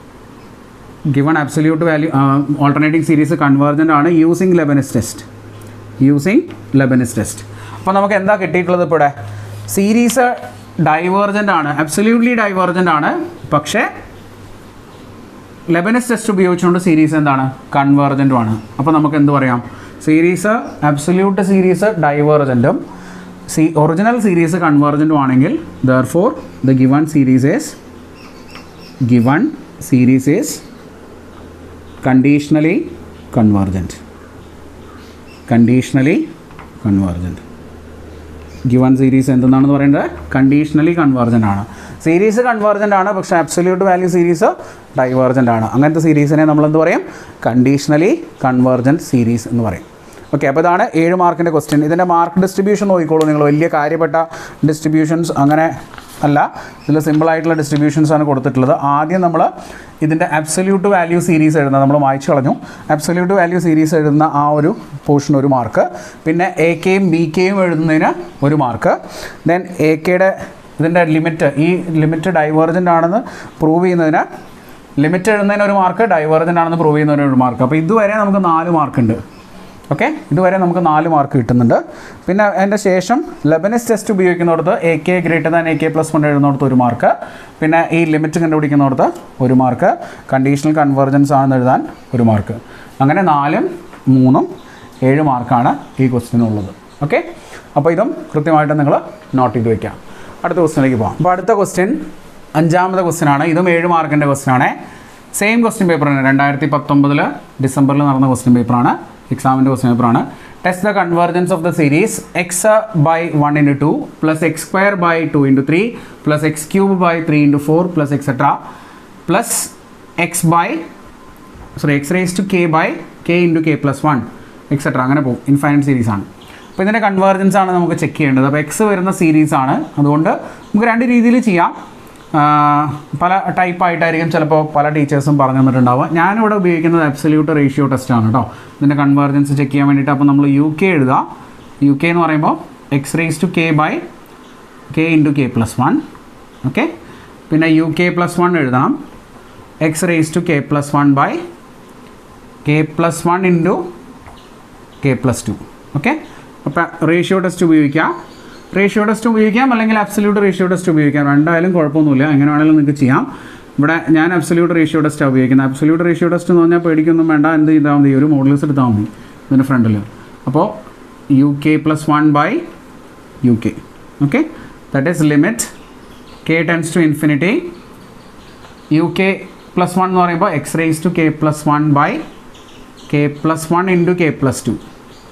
given absolute value alternating series convergent ആണ് using Leibniz test using Leibniz test അപ്പോൾ നമുക്ക് എന്താ കിട്ടിയിട്ടുള്ളത് ഇപ്പോൾ ഇവിടെ സീരീസ് ഡൈവേർജൻ്റ് ആണ് അബ്സല്യൂട്ട്ലി ഡൈവേർജൻ്റ് ആണ് പക്ഷേ ലെബനസ് ടെസ്റ്റ് ഉപയോഗിച്ചുകൊണ്ട് സീരീസ് എന്താണ് കൺവേർജൻറ്റും ആണ് അപ്പോൾ നമുക്ക് എന്ത് പറയാം സീരീസ് അബ്സല്യൂട്ട് സീരീസ് ഡൈവേർജൻറ്റും സി ഒറിജിനൽ സീരീസ് കൺവേർജൻറ്റും ആണെങ്കിൽ therefore the given series is given series is conditionally convergent conditionally convergent given series എന്തെന്നാണെന്ന് പറയുന്നത് കണ്ടീഷണലി കൺവേർജൻ്റ് ആണ് സീരീസ് കൺവേർജൻ്റ് ആണ് പക്ഷേ അബ്സല്യൂട്ട് വാല്യൂ സീരീസ് ഡൈവേർജൻ്റ് ആണ് അങ്ങനത്തെ സീരീസിനെ നമ്മൾ എന്ത് പറയും കണ്ടീഷണലി കൺവേർജൻറ്റ് സീരീസ് എന്ന് പറയും ഓക്കെ അപ്പോൾ ഇതാണ് ഏഴ് മാർക്കിൻ്റെ ക്വസ്റ്റ്യൻ ഇതിൻ്റെ മാർക്ക് ഡിസ്ട്രിബ്യൂഷൻ നോക്കിക്കോളൂ നിങ്ങൾ വലിയ കാര്യപ്പെട്ട ഡിസ്ട്രിബ്യൂഷൻസ് അങ്ങനെ അല്ല ഇതിൽ സിമ്പിളായിട്ടുള്ള ഡിസ്ട്രിബ്യൂഷൻസ് ആണ് കൊടുത്തിട്ടുള്ളത് ആദ്യം നമ്മൾ ഇതിൻ്റെ അബ്സല്യൂട്ട് വാല്യൂ സീരീസ് എഴുതുന്ന നമ്മൾ വായിച്ചു കളഞ്ഞു അബ്സല്യൂട്ട് വാല്യൂ സീരീസ് എഴുതുന്ന ആ ഒരു പോർഷൻ ഒരു മാർക്ക് പിന്നെ എ കെയും ബി കെയും എഴുതുന്നതിന് ഒരു മാർക്ക് ദെൻ എ കെയുടെ ഇതിൻ്റെ ലിമിറ്റ് ഈ ലിമിറ്റ് ഡൈവേർജൻ്റ് ആണെന്ന് പ്രൂവ് ചെയ്യുന്നതിന് ലിമിറ്റ് എഴുതുന്നതിന് ഒരു മാർക്ക് ഡൈവേർജൻ്റ് ആണെന്ന് പ്രൂവ് ചെയ്യുന്നതിന് ഒരു മാർക്ക് അപ്പോൾ ഇതുവരെ നമുക്ക് നാല് മാർക്കുണ്ട് ഓക്കെ ഇതുവരെ നമുക്ക് നാല് മാർക്ക് കിട്ടുന്നുണ്ട് പിന്നെ അതിൻ്റെ ശേഷം ലെബനസ് ടെസ്റ്റ് ഉപയോഗിക്കുന്നിടത്ത് A K greater than A K plus one എഴുതുന്നിടത്ത് ഒരു മാർക്ക് പിന്നെ ഈ ലിമിറ്റ് കണ്ടുപിടിക്കുന്നിടത്ത് ഒരു മാർക്ക് കണ്ടീഷണൽ കൺവേർജൻസ് ആണെന്ന് എഴുതാൻ ഒരു മാർക്ക് അങ്ങനെ നാലും മൂന്നും ഏഴ് മാർക്കാണ് ഈ ക്വസ്റ്റിനുള്ളത് ഓക്കെ അപ്പോൾ ഇതും കൃത്യമായിട്ട് നിങ്ങൾ നോട്ട് ചെയ്ത് വയ്ക്കാം അടുത്ത ക്വസ്റ്റിനിലേക്ക് പോകാം അപ്പോൾ അടുത്ത ക്വസ്റ്റ്യൻ അഞ്ചാമത്തെ ക്വസ്റ്റ്യൻ ആണ് ഇതും ഏഴ് മാർക്കിൻ്റെ ക്വസ്റ്റ്യൻ ആണ് സെയിം ക്വസ്റ്റ്യൻ പേപ്പറാണ് രണ്ടായിരത്തി പത്തൊമ്പതിൽ ഡിസംബറിൽ നടന്ന ക്വസ്റ്റ്യൻ പേപ്പറാണ് എക്സാമിൻ്റെ ക്വസ്റ്റ്യൻ പേപ്പറാണ് test the convergence of the series X by one into two plus X square by two into three plus X cube by three into four plus etcetera plus X by sorry X raise to K by K into K plus one etcetera അങ്ങനെ പോകും infinite series ആണ് അപ്പോൾ ഇതിൻ്റെ convergence ആണ് നമുക്ക് check ചെയ്യേണ്ടത് അപ്പോൾ X വരുന്ന സീരീസ് ആണ് അതുകൊണ്ട് നമുക്ക് രണ്ട് രീതിയിൽ ചെയ്യാം ആ, പല ടൈപ്പ് ആയിട്ടായിരിക്കും ചിലപ്പോൾ പല ടീച്ചേഴ്സും പറഞ്ഞു തന്നിട്ടുണ്ടാവുക ഞാനിവിടെ ഉപയോഗിക്കുന്നത് അബ്സല്യൂട്ട് റേഷ്യോ ടെസ്റ്റ് ആണ് കേട്ടോ ഇതിൻ്റെ കൺവേർജൻസ് ചെക്ക് ചെയ്യാൻ വേണ്ടിയിട്ട് അപ്പോൾ നമ്മൾ യു കെ എഴുതുക യു കെ എന്ന് പറയുമ്പോൾ X raise to K by K into K plus one okay പിന്നെ യു കെ പ്ലസ് വൺ എഴുതാം X raise to K plus one by K plus one into K plus two okay അപ്പോൾ ratio test ഉപയോഗിക്കാം ratio test ഉപയോഗിക്കാം അല്ലെങ്കിൽ absolute ratio test ഉപയോഗിക്കാം രണ്ടായാലും കുഴപ്പമൊന്നുമില്ല എങ്ങനെ വേണമെങ്കിലും നിങ്ങൾക്ക് ചെയ്യാം ഇവിടെ ഞാൻ അബ്സല്യൂട്ട് റേഷ്യോ ടെസ്റ്റാണ് ഉപയോഗിക്കുന്നത് അബ്സല്യൂട്ട് റേഷ്യോ ടെസ്റ്റ് എന്ന് പറഞ്ഞാൽ പേടിക്കൊന്നും വേണ്ട എന്ത് ചെയ്താൽ മതി ഒരു മോഡൽസ് എടുത്താൽ മതി ഇതിൻ്റെ ഫ്രണ്ടിൽ അപ്പോൾ U K plus one by U K okay that is limit K tends to infinity U K plus one എന്ന് പറയുമ്പോൾ X raise to K plus one by K plus one into K plus two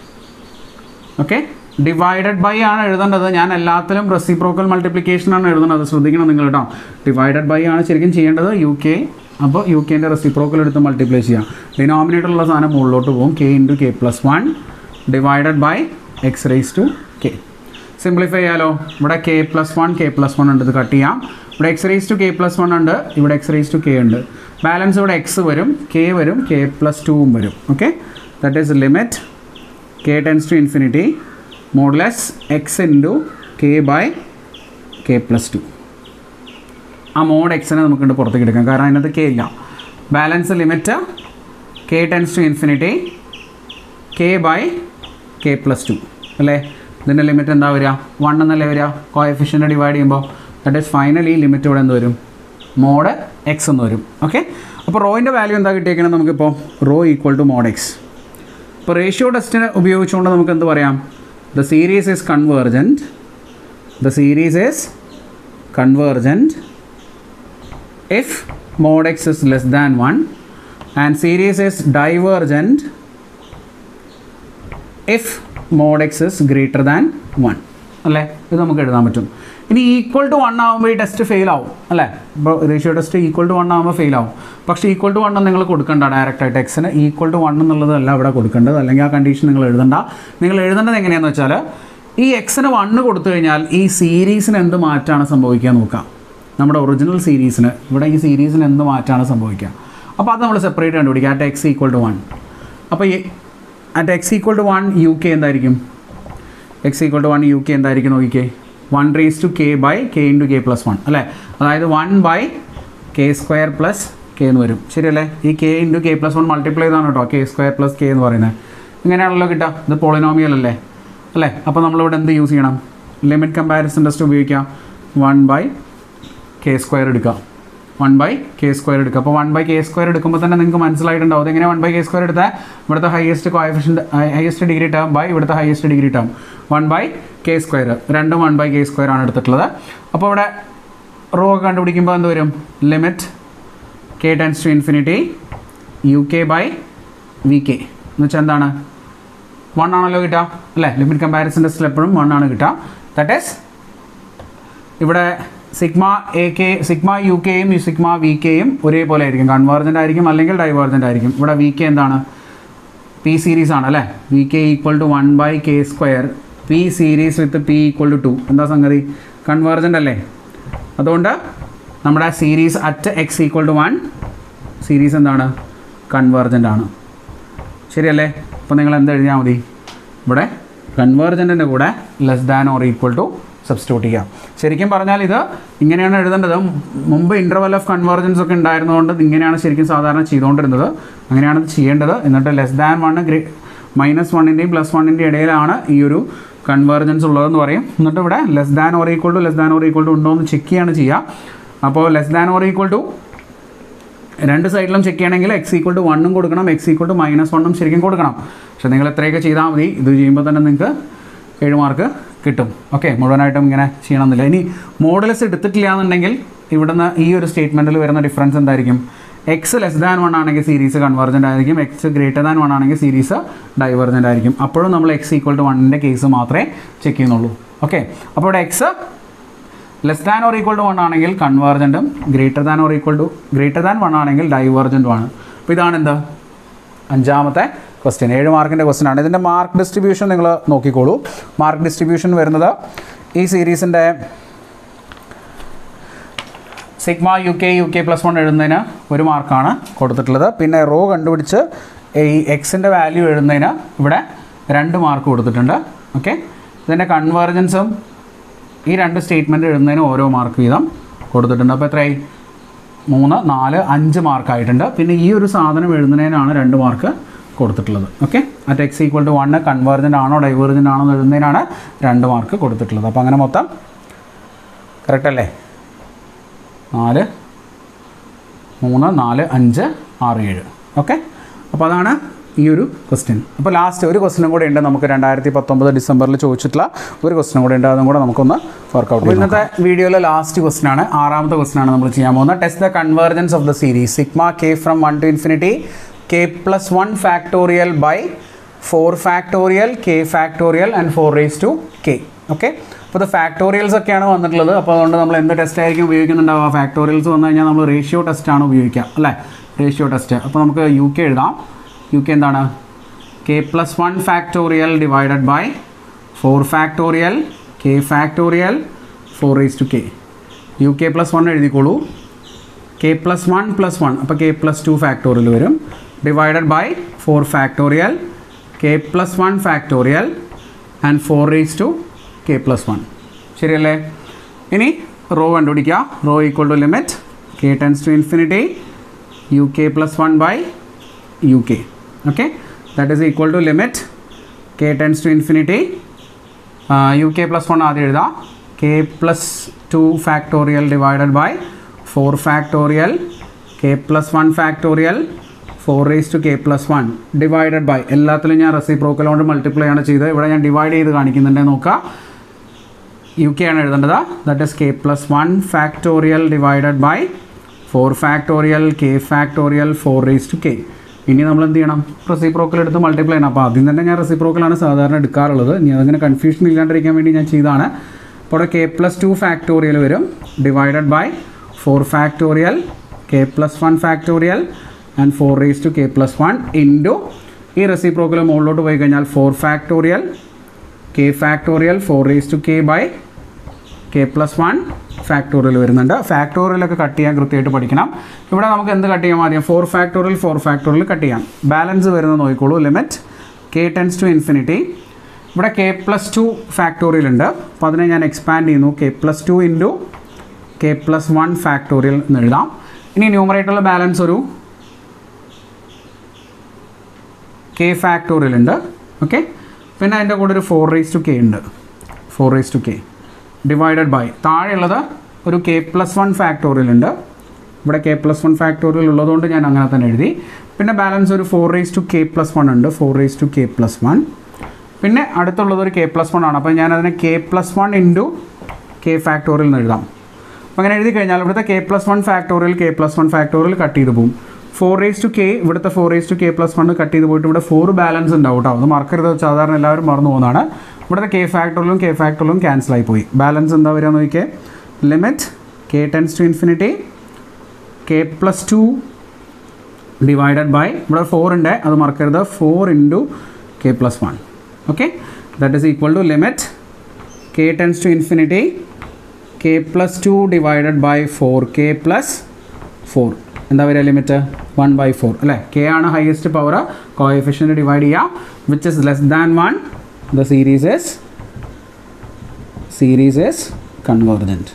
okay divided by ആണ് എഴുതേണ്ടത് ഞാൻ എല്ലാത്തിലും reciprocal multiplication ആണ് എഴുതുന്നത് ശ്രദ്ധിക്കണം നിങ്ങൾ കേട്ടോ ഡിവൈഡഡ് ബൈ ആണ് ശരിക്കും ചെയ്യേണ്ടത് യു കെ അപ്പോൾ യു കെൻ്റെ റെസിപ്രോക്കൽ എടുത്ത് മൾട്ടിപ്ലൈ ചെയ്യാം ഡിനോമിനേറ്ററുള്ള സാധനം മുകളിലോട്ട് പോകും K into K plus one divided by X raise to K simplify ചെയ്യാലോ ഇവിടെ K plus one K plus one ഉണ്ട് ഇത് കട്ട് ചെയ്യാം ഇവിടെ X raise to K plus one ഉണ്ട് ഇവിടെ എക്സ് റേസ് ടു കെ ഉണ്ട് ബാലൻസ് ഇവിടെ എക്സ് വരും കെ വരും കെ പ്ലസ് ടുവും വരും okay that is limit K tends to infinity modulus X into K by K plus two ആ mod എക്സിനെ നമുക്കിട്ട് പുറത്തേക്ക് എടുക്കാം കാരണം അതിനകത്ത് കെ ഇല്ല balance limit K tends to infinity K by K plus two അല്ലേ ഇതിൻ്റെ ലിമിറ്റ് എന്താ വരിക വൺ എന്നല്ലേ വരിക കോയഫിഷ്യൻ്റ് ഡിവൈഡ് ചെയ്യുമ്പോൾ ദറ്റ് ഈസ് ഫൈനലി ലിമിറ്റ് ഇവിടെ എന്ത് വരും മോഡ് എക്സ് എന്ന് വരും ഓക്കെ അപ്പോൾ റോയിൻ്റെ വാല്യൂ എന്താ കിട്ടിയേക്കുന്നത് നമുക്കിപ്പോൾ rho equal to mod X ഇപ്പോൾ റേഷ്യോ ടെസ്റ്റിന് ഉപയോഗിച്ചുകൊണ്ട് നമുക്ക് എന്ത് പറയാം the series is convergent the series is convergent if mod x is less than 1 and series is divergent if mod x is greater than 1 അല്ലേ ഇത് നമുക്ക് എഴുതാൻ പറ്റും ഇനി ഈക്വൽ ടു വൺ ആകുമ്പോൾ ഈ ടെസ്റ്റ് ഫെയിൽ ആവും അല്ലേ ഇപ്പോൾ ratio test equal to one ആകുമ്പോൾ ഫെയിൽ ആവും പക്ഷേ ഈക്വൽ ടു വൺ നിങ്ങൾ കൊടുക്കണ്ട ഡയറക്റ്റ് ആയിട്ട് എക്സിന് ഈക്വൽ ടു വൺ എന്നുള്ളതല്ല ഇവിടെ കൊടുക്കേണ്ടത് അല്ലെങ്കിൽ ആ കണ്ടീഷൻ നിങ്ങൾ എഴുതണ്ട നിങ്ങൾ എഴുതേണ്ടത് എങ്ങനെയാണെന്ന് വെച്ചാൽ ഈ എക്സിന് വണ്ണ് കൊടുത്തു കഴിഞ്ഞാൽ ഈ സീരീസിന് എന്ത് മാറ്റമാണ് സംഭവിക്കുക നോക്കാം നമ്മുടെ ഒറിജിനൽ സീരീസിന് ഇവിടെ ഈ സീരീസിന് എന്ത് മാറ്റമാണ് സംഭവിക്കുക അപ്പോൾ അത് നമ്മൾ സെപ്പറേറ്റ് കണ്ടുപിടിക്കുക at X equal to one അപ്പോൾ ഈ at X equal to one U K എന്തായിരിക്കും X equal to one U K എന്തായിരിക്കും നോക്കിക്കേ one raise to K by K into K plus one അല്ലേ അതായത് one by K square plus K എന്ന് വരും ശരിയല്ലേ ഈ K into K plus one multiply ചെയ്താണ് കേട്ടോ കെ സ്ക്വയർ പ്ലസ് കെ എന്ന് പറയുന്നത് ഇങ്ങനെയാണല്ലോ കിട്ടുക ഇത് പോളിനോമിയൽ അല്ലേ അല്ലേ അപ്പോൾ നമ്മളിവിടെ എന്ത് യൂസ് ചെയ്യണം ലിമിറ്റ് കമ്പാരിസൺ ടെസ്റ്റ് ഉപയോഗിക്കാം വൺ ബൈ കെ സ്ക്വയർ എടുക്കുക വൺ ബൈ കെ സ്ക്വയർ എടുക്കുക അപ്പോൾ വൺ ബൈ കെ സ്ക്വയർ എടുക്കുമ്പോൾ തന്നെ നിങ്ങൾക്ക് മനസ്സിലായിട്ടുണ്ടാവും അതെങ്ങനെ വൺ ബൈ കെ സ്ക്വയർ എടുത്താൽ ഇവിടുത്തെ highest coefficient highest degree term by ഇവിടുത്തെ highest degree term one by K square രണ്ടും വൺ ബൈ കെ സ്ക്വയർ ആണ് എടുത്തിട്ടുള്ളത് അപ്പോൾ ഇവിടെ റോ ഒക്കെ കണ്ടുപിടിക്കുമ്പോൾ എന്ത് വരും limit K tends to infinity U K by V K എന്ന് വെച്ചാൽ എന്താണ് വൺ ആണല്ലോ കിട്ടുക അല്ലേ ലിമിറ്റ് കമ്പാരിസൺ ടെസ്റ്റിൽ എപ്പോഴും വൺ ആണ് കിട്ടുക ദാറ്റ് ഈസ് ഇവിടെ sigma A K sigma U കെയും സിഗ്മ വി കെയും ഒരേപോലെ ആയിരിക്കും കൺവേർജൻ്റ് ആയിരിക്കും അല്ലെങ്കിൽ ഡൈവേർജൻ്റ് ആയിരിക്കും ഇവിടെ വി കെ എന്താണ് പി സീരീസ് ആണ് അല്ലേ V K equal to one by K square P series with P equal to two എന്താ സംഗതി കൺവേർജൻ്റ് അല്ലേ അതുകൊണ്ട് നമ്മുടെ series at X equal to one series എന്താണ് കൺവേർജൻ്റ് ആണ് ശരിയല്ലേ അപ്പോൾ നിങ്ങൾ എന്ത് എഴുതിയാൽ മതി ഇവിടെ കൺവേർജൻറ്റിൻ്റെ കൂടെ less than or equal to substitute ചെയ്യാം ശരിക്കും പറഞ്ഞാൽ ഇത് ഇങ്ങനെയാണ് എഴുതേണ്ടത് മുമ്പ് ഇൻ്റർവൽ ഓഫ് കൺവേർജൻസ് ഒക്കെ ഉണ്ടായിരുന്നതുകൊണ്ട് ഇങ്ങനെയാണ് ശരിക്കും സാധാരണ ചെയ്തുകൊണ്ടിരുന്നത് അങ്ങനെയാണ് ഇത് ചെയ്യേണ്ടത് എന്നിട്ട് ലെസ് ദാൻ വൺ ഗ്രേ മൈനസ് വണ്ണിൻ്റെയും പ്ലസ് വണ്ണിൻ്റെയും ഇടയിലാണ് ഈ ഒരു കൺവേർജൻസ് ഉള്ളതെന്ന് പറയും എന്നിട്ട് ഇവിടെ less than or equal to less than or equal to ഉണ്ടോ എന്ന് ചെക്ക് ചെയ്യാണ് ചെയ്യുക അപ്പോൾ less than or equal to രണ്ട് സൈഡിലും ചെക്ക് ചെയ്യണമെങ്കിൽ എക്സ് ഈക്വൽ ടു വണ്ണും കൊടുക്കണം എക്സ് ഈക്വൽ ടു മൈനസ് വണ്ണും ശരിക്കും കൊടുക്കണം പക്ഷെ നിങ്ങൾ എത്രയൊക്കെ ചെയ്താൽ മതി ഇത് ചെയ്യുമ്പോൾ തന്നെ നിങ്ങൾക്ക് ഏഴ് മാർക്ക് കിട്ടും ഓക്കെ മുഴുവനായിട്ടും ഇങ്ങനെ ചെയ്യണമെന്നില്ല ഇനി മോഡൽസ് എടുത്തിട്ടില്ല എന്നുണ്ടെങ്കിൽ ഇവിടുന്ന് ഈ ഒരു സ്റ്റേറ്റ്മെൻറ്റിൽ വരുന്ന ഡിഫറൻസ് എന്തായിരിക്കും എക്സ് ലെസ് ദാൻ വൺ ആണെങ്കിൽ സീരീസ് കൺവർജൻ്റ് ആയിരിക്കും എക്സ് ഗ്രേറ്റർ ദാൻ വൺ ആണെങ്കിൽ സീരീസ് ഡൈവർജൻ്റ് ആയിരിക്കും അപ്പോഴും നമ്മൾ എക്സ് ഈക്വൽ ടു വണ്ണിൻ്റെ കേസ് മാത്രമേ ചെക്ക് ചെയ്യുന്നുള്ളൂ ഓക്കെ അപ്പോൾ ഇവിടെ X less than or equal to one ആണെങ്കിൽ കൺവേർജൻറ്റും greater than or equal to greater than one ആണെങ്കിൽ ഡൈവേർജൻറ്റും ആണ് അപ്പോൾ ഇതാണ് എന്ത് അഞ്ചാമത്തെ ക്വസ്റ്റ്യൻ ഏഴ് മാർക്കിൻ്റെ ക്വസ്റ്റ്യൻ ആണ് ഇതിൻ്റെ മാർക്ക് ഡിസ്ട്രിബ്യൂഷൻ നിങ്ങൾ നോക്കിക്കോളൂ മാർക്ക് ഡിസ്ട്രിബ്യൂഷൻ വരുന്നത് ഈ സീരീസിൻ്റെ sigma u k u K plus one എഴുതുന്നതിന് ഒരു മാർക്കാണ് കൊടുത്തിട്ടുള്ളത് പിന്നെ റോ കണ്ടുപിടിച്ച് ഈ എക്സിൻ്റെ വാല്യൂ എഴുതുന്നതിന് ഇവിടെ രണ്ട് മാർക്ക് കൊടുത്തിട്ടുണ്ട് ഓക്കെ ഇതിൻ്റെ കൺവേർജൻസും ഈ രണ്ട് സ്റ്റേറ്റ്മെൻറ്റ് എഴുതുന്നതിന് ഓരോ മാർക്ക് വീതം കൊടുത്തിട്ടുണ്ട് അപ്പോൾ എത്രയായി മൂന്ന് നാല് അഞ്ച് മാർക്കായിട്ടുണ്ട് പിന്നെ ഈ ഒരു സാധനം എഴുതുന്നതിനാണ് രണ്ട് മാർക്ക് കൊടുത്തിട്ടുള്ളത് okay at X equal to one convergent ആണോ ഡൈവേർജൻ്റ് ആണോ എന്ന് എഴുതുന്നതിനാണ് രണ്ട് മാർക്ക് കൊടുത്തിട്ടുള്ളത് അപ്പോൾ അങ്ങനെ മൊത്തം കറക്റ്റ് അല്ലേ നാല് മൂന്ന് നാല് അഞ്ച് ആറ് ഏഴ് ഓക്കെ അപ്പോൾ അതാണ് ഈ ഒരു ക്വസ്റ്റ്യൻ അപ്പോൾ ലാസ്റ്റ് ഒരു ക്വസ്റ്റ്യനും കൂടെ ഉണ്ട് നമുക്ക് രണ്ടായിരത്തി പത്തൊമ്പത് ഡിസംബറിൽ ചോദിച്ചിട്ടുള്ള ഒരു ക്വസ്റ്റ്യനും കൂടെ ഉണ്ട് അതും കൂടെ നമുക്കൊന്ന് വർക്കൗട്ട് ചെയ്യാം ഇന്നത്തെ വീഡിയോയിലെ ലാസ്റ്റ് ക്വസ്റ്റ്യൻ ആണ് ആറാമത്തെ ക്വസ്റ്റ്യൻ ആണ് നമ്മൾ ചെയ്യാൻ പോകുന്നത് test the convergence of the series sigma K from one to infinity k plus one factorial by four factorial k factorial and four raise to k okay അപ്പോൾ ഇത് ഫാക്ടോറിയൽസ് ഒക്കെയാണ് വന്നിട്ടുള്ളത് അപ്പോൾ അതുകൊണ്ട് നമ്മൾ എന്ത് ടെസ്റ്റ് ആയിരിക്കും ഉപയോഗിക്കുന്നുണ്ടാവുക ഫാക്ടോറിയൽസ് വന്നു കഴിഞ്ഞാൽ നമ്മൾ റേഷ്യോ ടെസ്റ്റാണ് ഉപയോഗിക്കുക അല്ലേ റേഷ്യോ ടെസ്റ്റ് അപ്പോൾ നമുക്ക് യു കെ എഴുതാം യു കെ എന്താണ് k plus one factorial divided by four factorial k factorial four raise to k u K plus one എഴുതിക്കോളൂ k plus one plus one അപ്പോൾ കെ പ്ലസ് ടു ഫാക്ടോറിയൽ വരും divided by four factorial k plus one factorial and four raise to K plus one ശരിയല്ലേ ഇനി rho കണ്ടുപിടിക്കുക rho equal to limit K tends to infinity U K plus one by U K okay that is equal to limit K tends to infinity U K plus one ആദ്യം എഴുതാം k plus two factorial divided by four factorial k plus one factorial four raise to K plus one divided by എല്ലാത്തിലും ഞാൻ reciprocal കൊണ്ട് multiply ആണ് ചെയ്തത് ഇവിടെ ഞാൻ divide ചെയ്ത് കാണിക്കുന്നുണ്ട് നോക്കുക യു കെ ആണ് എഴുതേണ്ടത് that is k plus one factorial divided by four factorial k factorial four raise to k ഇനി നമ്മൾ എന്ത് ചെയ്യണം റെസിപ്രോക്കൽ എടുത്ത് മൾട്ടിപ്ലൈ ചെയ്യണം അപ്പോൾ ആദ്യം തന്നെ ഞാൻ റെസിപ്രോക്കലാണ് സാധാരണ എടുക്കാറുള്ളത് ഇനി അതങ്ങനെ കൺഫ്യൂഷൻ ഇല്ലാണ്ടിരിക്കാൻ വേണ്ടി ഞാൻ ചെയ്തതാണ് അപ്പോൾ ഇവിടെ കെ പ്ലസ് ടു ഫാക്ടോറിയൽ വരും divided by four factorial k plus one factorial and four raise to K plus one into ഈ റെസിപ്രോക്കൽ മുകളിലോട്ട് പോയി കഴിഞ്ഞാൽ four factorial k factorial four raise to K by K plus one factorial വരുന്നുണ്ട് ഫാക്ടോറിയലൊക്കെ cut ചെയ്യാൻ കൃത്യമായിട്ട് പഠിക്കണം ഇവിടെ നമുക്ക് എന്ത് കട്ട് ചെയ്യാം ആദ്യം four factorial four factorial cut ചെയ്യാം ബാലൻസ് വരുന്നത് നോക്കിക്കോളൂ limit K tends to infinity ഇവിടെ കെ പ്ലസ് ടു ഫാക്ടോറിയൽ ഉണ്ട് അപ്പോൾ അതിനെ ഞാൻ എക്സ്പാൻഡ് ചെയ്യുന്നു k plus two into K plus one factorial എന്ന് എഴുതാം ഇനി ന്യൂമറേറ്ററിൽ ബാലൻസ് ഒരു കെ ഫാക്ടോറിയൽ ഉണ്ട് ഓക്കെ പിന്നെ അതിൻ്റെ കൂടെ ഒരു ഫോർ റേസ് ടു കെ ഉണ്ട് four raise to k divided by താഴെയുള്ളത് ഒരു കെ പ്ലസ് വൺ ഫാക്ടോറിയൽ ഉണ്ട് ഇവിടെ കെ പ്ലസ് വൺ ഫാക്ടോറിയൽ ഉള്ളതുകൊണ്ട് ഞാൻ അങ്ങനെ തന്നെ എഴുതി പിന്നെ ബാലൻസ് ഒരു four raise to K plus one ഉണ്ട് four raise to K plus one പിന്നെ അടുത്തുള്ളത് ഒരു കെ പ്ലസ് വൺ ആണ് അപ്പോൾ ഞാൻ അതിനെ k plus one into k factorial എന്ന് എഴുതാം അപ്പോൾ അങ്ങനെ എഴുതി കഴിഞ്ഞാൽ ഇവിടുത്തെ k plus one factorial k plus one factorial cut ചെയ്ത് പോകും ഫോർ റേസ് ടു കെ ഇവിടുത്തെ four raise to K plus one cut ചെയ്ത് പോയിട്ട് ഇവിടെ ഫോർ ബാലൻസ് ഉണ്ടാവും കേട്ടോ അത് മറക്കരുത് സാധാരണ എല്ലാവരും മറന്നു പോകുന്നതാണ് ഇവിടുത്തെ കെ ഫാക്ടോറിയലും കെ ഫാക്ടോറിയലും ക്യാൻസൽ ആയി പോയി ബാലൻസ് എന്താ വരിക നോക്കിയേ limit K tends to infinity k plus two divided by ഇവിടെ ഫോർ ഉണ്ട് അത് മറക്കരുത് four into K plus one okay that is equal to limit K tends to infinity k plus two divided by four k plus four എന്താ വരിക limit one by four അല്ലേ k ആണ് highest power coefficient divide ചെയ്യുക which is less than one the series is series is convergent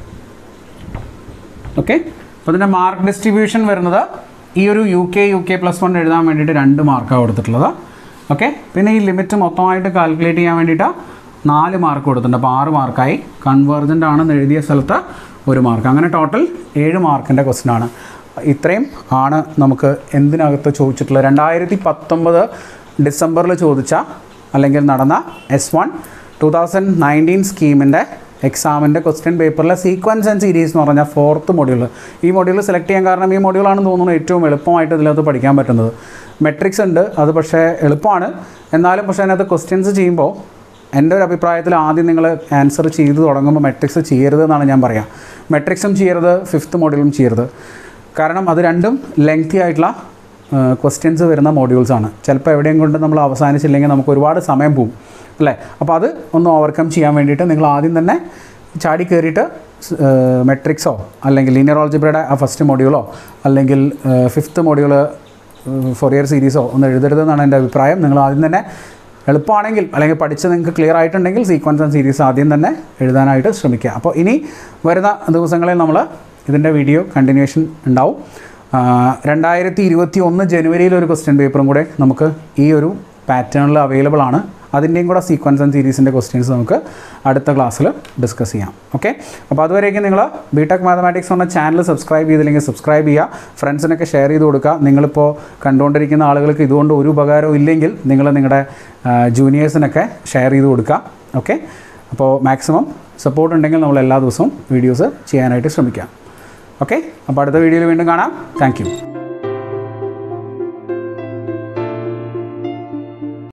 okay അപ്പോൾ ഇതിൻ്റെ mark distribution വരുന്നത് ഈ ഒരു u k u K plus one എഴുതാൻ വേണ്ടിയിട്ട് രണ്ട് മാർക്കാണ് കൊടുത്തിട്ടുള്ളത് ഓക്കെ പിന്നെ ഈ ലിമിറ്റ് മൊത്തമായിട്ട് കാൽക്കുലേറ്റ് ചെയ്യാൻ വേണ്ടിയിട്ട് നാല് മാർക്ക് കൊടുത്തിട്ടുണ്ട് അപ്പോൾ ആറ് മാർക്കായി കൺവേർജൻ്റ് ആണെന്ന് എഴുതിയ സ്ഥലത്ത് ഒരു മാർക്ക് അങ്ങനെ ടോട്ടൽ ഏഴ് മാർക്കിൻ്റെ ക്വസ്റ്റ്യൻ ആണ് ഇത്രയും ആണ് നമുക്ക് എന്തിനകത്ത് ചോദിച്ചിട്ടുള്ളത് രണ്ടായിരത്തി പത്തൊമ്പത് ഡിസംബറിൽ ചോദിച്ച അല്ലെങ്കിൽ നടന്ന S one two thousand nineteen സ്കീമിൻ്റെ എക്സാമിൻ്റെ ക്വസ്റ്റ്യൻ പേപ്പറിലെ സീക്വൻസ് ആൻഡ് സീരീസ് എന്ന് പറഞ്ഞാൽ ഫോർത്ത് മൊഡ്യൂൾ ഈ മൊഡ്യൂൾ സെലക്ട് ചെയ്യാൻ കാരണം ഈ മൊഡ്യൂളാണെന്ന് തോന്നുന്നു ഏറ്റവും എളുപ്പമായിട്ട് ഇതിനകത്ത് പഠിക്കാൻ പറ്റുന്നത് മെട്രിക്സ് ഉണ്ട് അത് പക്ഷേ എളുപ്പമാണ് എന്നാലും പക്ഷേ അതിനകത്ത് ക്വസ്റ്റ്യൻസ് ചെയ്യുമ്പോൾ എൻ്റെ ഒരു അഭിപ്രായത്തിൽ ആദ്യം നിങ്ങൾ ആൻസർ ചെയ്ത് തുടങ്ങുമ്പോൾ മെട്രിക്സ് ചെയ്യരുത് എന്നാണ് ഞാൻ പറയാം മെട്രിക്സും ചെയ്യരുത് ഫിഫ്ത്ത് മോഡ്യൂളും ചെയ്യരുത് കാരണം അത് രണ്ടും ലെങ്തി ആയിട്ടുള്ള ക്വസ്റ്റ്യൻസ് വരുന്ന മോഡ്യൂൾസാണ് ചിലപ്പോൾ എവിടെയും കൊണ്ട് നമ്മൾ അവസാനിച്ചില്ലെങ്കിൽ നമുക്ക് ഒരുപാട് സമയം പോകും അല്ലേ അപ്പോൾ അത് ഒന്ന് ഓവർകം ചെയ്യാൻ വേണ്ടിയിട്ട് നിങ്ങൾ ആദ്യം തന്നെ ചാടി കയറിയിട്ട് മെട്രിക്സോ അല്ലെങ്കിൽ ലീനിയർ ഓൾജിബ്രയുടെ ആ ഫസ്റ്റ് മോഡ്യൂളോ അല്ലെങ്കിൽ ഫിഫ്ത്ത് മോഡ്യൂള് ഫൊറിയർ സീരീസോ ഒന്ന് എഴുതരുതെന്നാണ് എൻ്റെ അഭിപ്രായം നിങ്ങൾ ആദ്യം തന്നെ എളുപ്പമാണെങ്കിൽ അല്ലെങ്കിൽ പഠിച്ച് നിങ്ങൾക്ക് ക്ലിയർ ആയിട്ടുണ്ടെങ്കിൽ സീക്വൻസ് ആൻഡ് സീരീസ് ആദ്യം തന്നെ എഴുതാനായിട്ട് ശ്രമിക്കുക അപ്പോൾ ഇനി വരുന്ന ദിവസങ്ങളിൽ നമ്മൾ ഇതിൻ്റെ വീഡിയോ കണ്ടിന്യൂഷൻ ഉണ്ടാവും ആ, രണ്ടായിരത്തി ഇരുപത്തി ഒന്ന് ജനുവരിയിൽ ഒരു ക്വസ്റ്റ്യൻ പേപ്പറും കൂടെ നമുക്ക് ഈ ഒരു പാറ്റേണിൽ അവൈലബിൾ ആണ് അതിൻ്റെയും കൂടെ സീക്വൻസ് ആൻഡ് സീരീസിൻ്റെ ക്വസ്റ്റ്യൻസ് നമുക്ക് അടുത്ത ക്ലാസ്സിൽ ഡിസ്കസ് ചെയ്യാം ഓക്കെ അപ്പോൾ അതുവരേക്കും നിങ്ങൾ ബി ടെക് മാത്തമാറ്റിക്സ് എന്ന ചാനൽ സബ്സ്ക്രൈബ് ചെയ്തില്ലെങ്കിൽ സബ്സ്ക്രൈബ് ചെയ്യുക ഫ്രണ്ട്സിനൊക്കെ ഷെയർ ചെയ്ത് കൊടുക്കുക നിങ്ങളിപ്പോൾ കണ്ടുകൊണ്ടിരിക്കുന്ന ആളുകൾക്ക് ഇതുകൊണ്ട് ഒരു ഉപകാരവും ഇല്ലെങ്കിൽ നിങ്ങൾ നിങ്ങളുടെ ജൂനിയേഴ്സിനൊക്കെ ഷെയർ ചെയ്ത് കൊടുക്കുക ഓക്കെ അപ്പോൾ മാക്സിമം സപ്പോർട്ട് ഉണ്ടെങ്കിൽ നമ്മൾ എല്ലാ ദിവസവും വീഡിയോസ് ചെയ്യാനായിട്ട് ശ്രമിക്കാം ഓക്കെ അപ്പോൾ അടുത്ത വീഡിയോയിൽ വീണ്ടും കാണാം താങ്ക്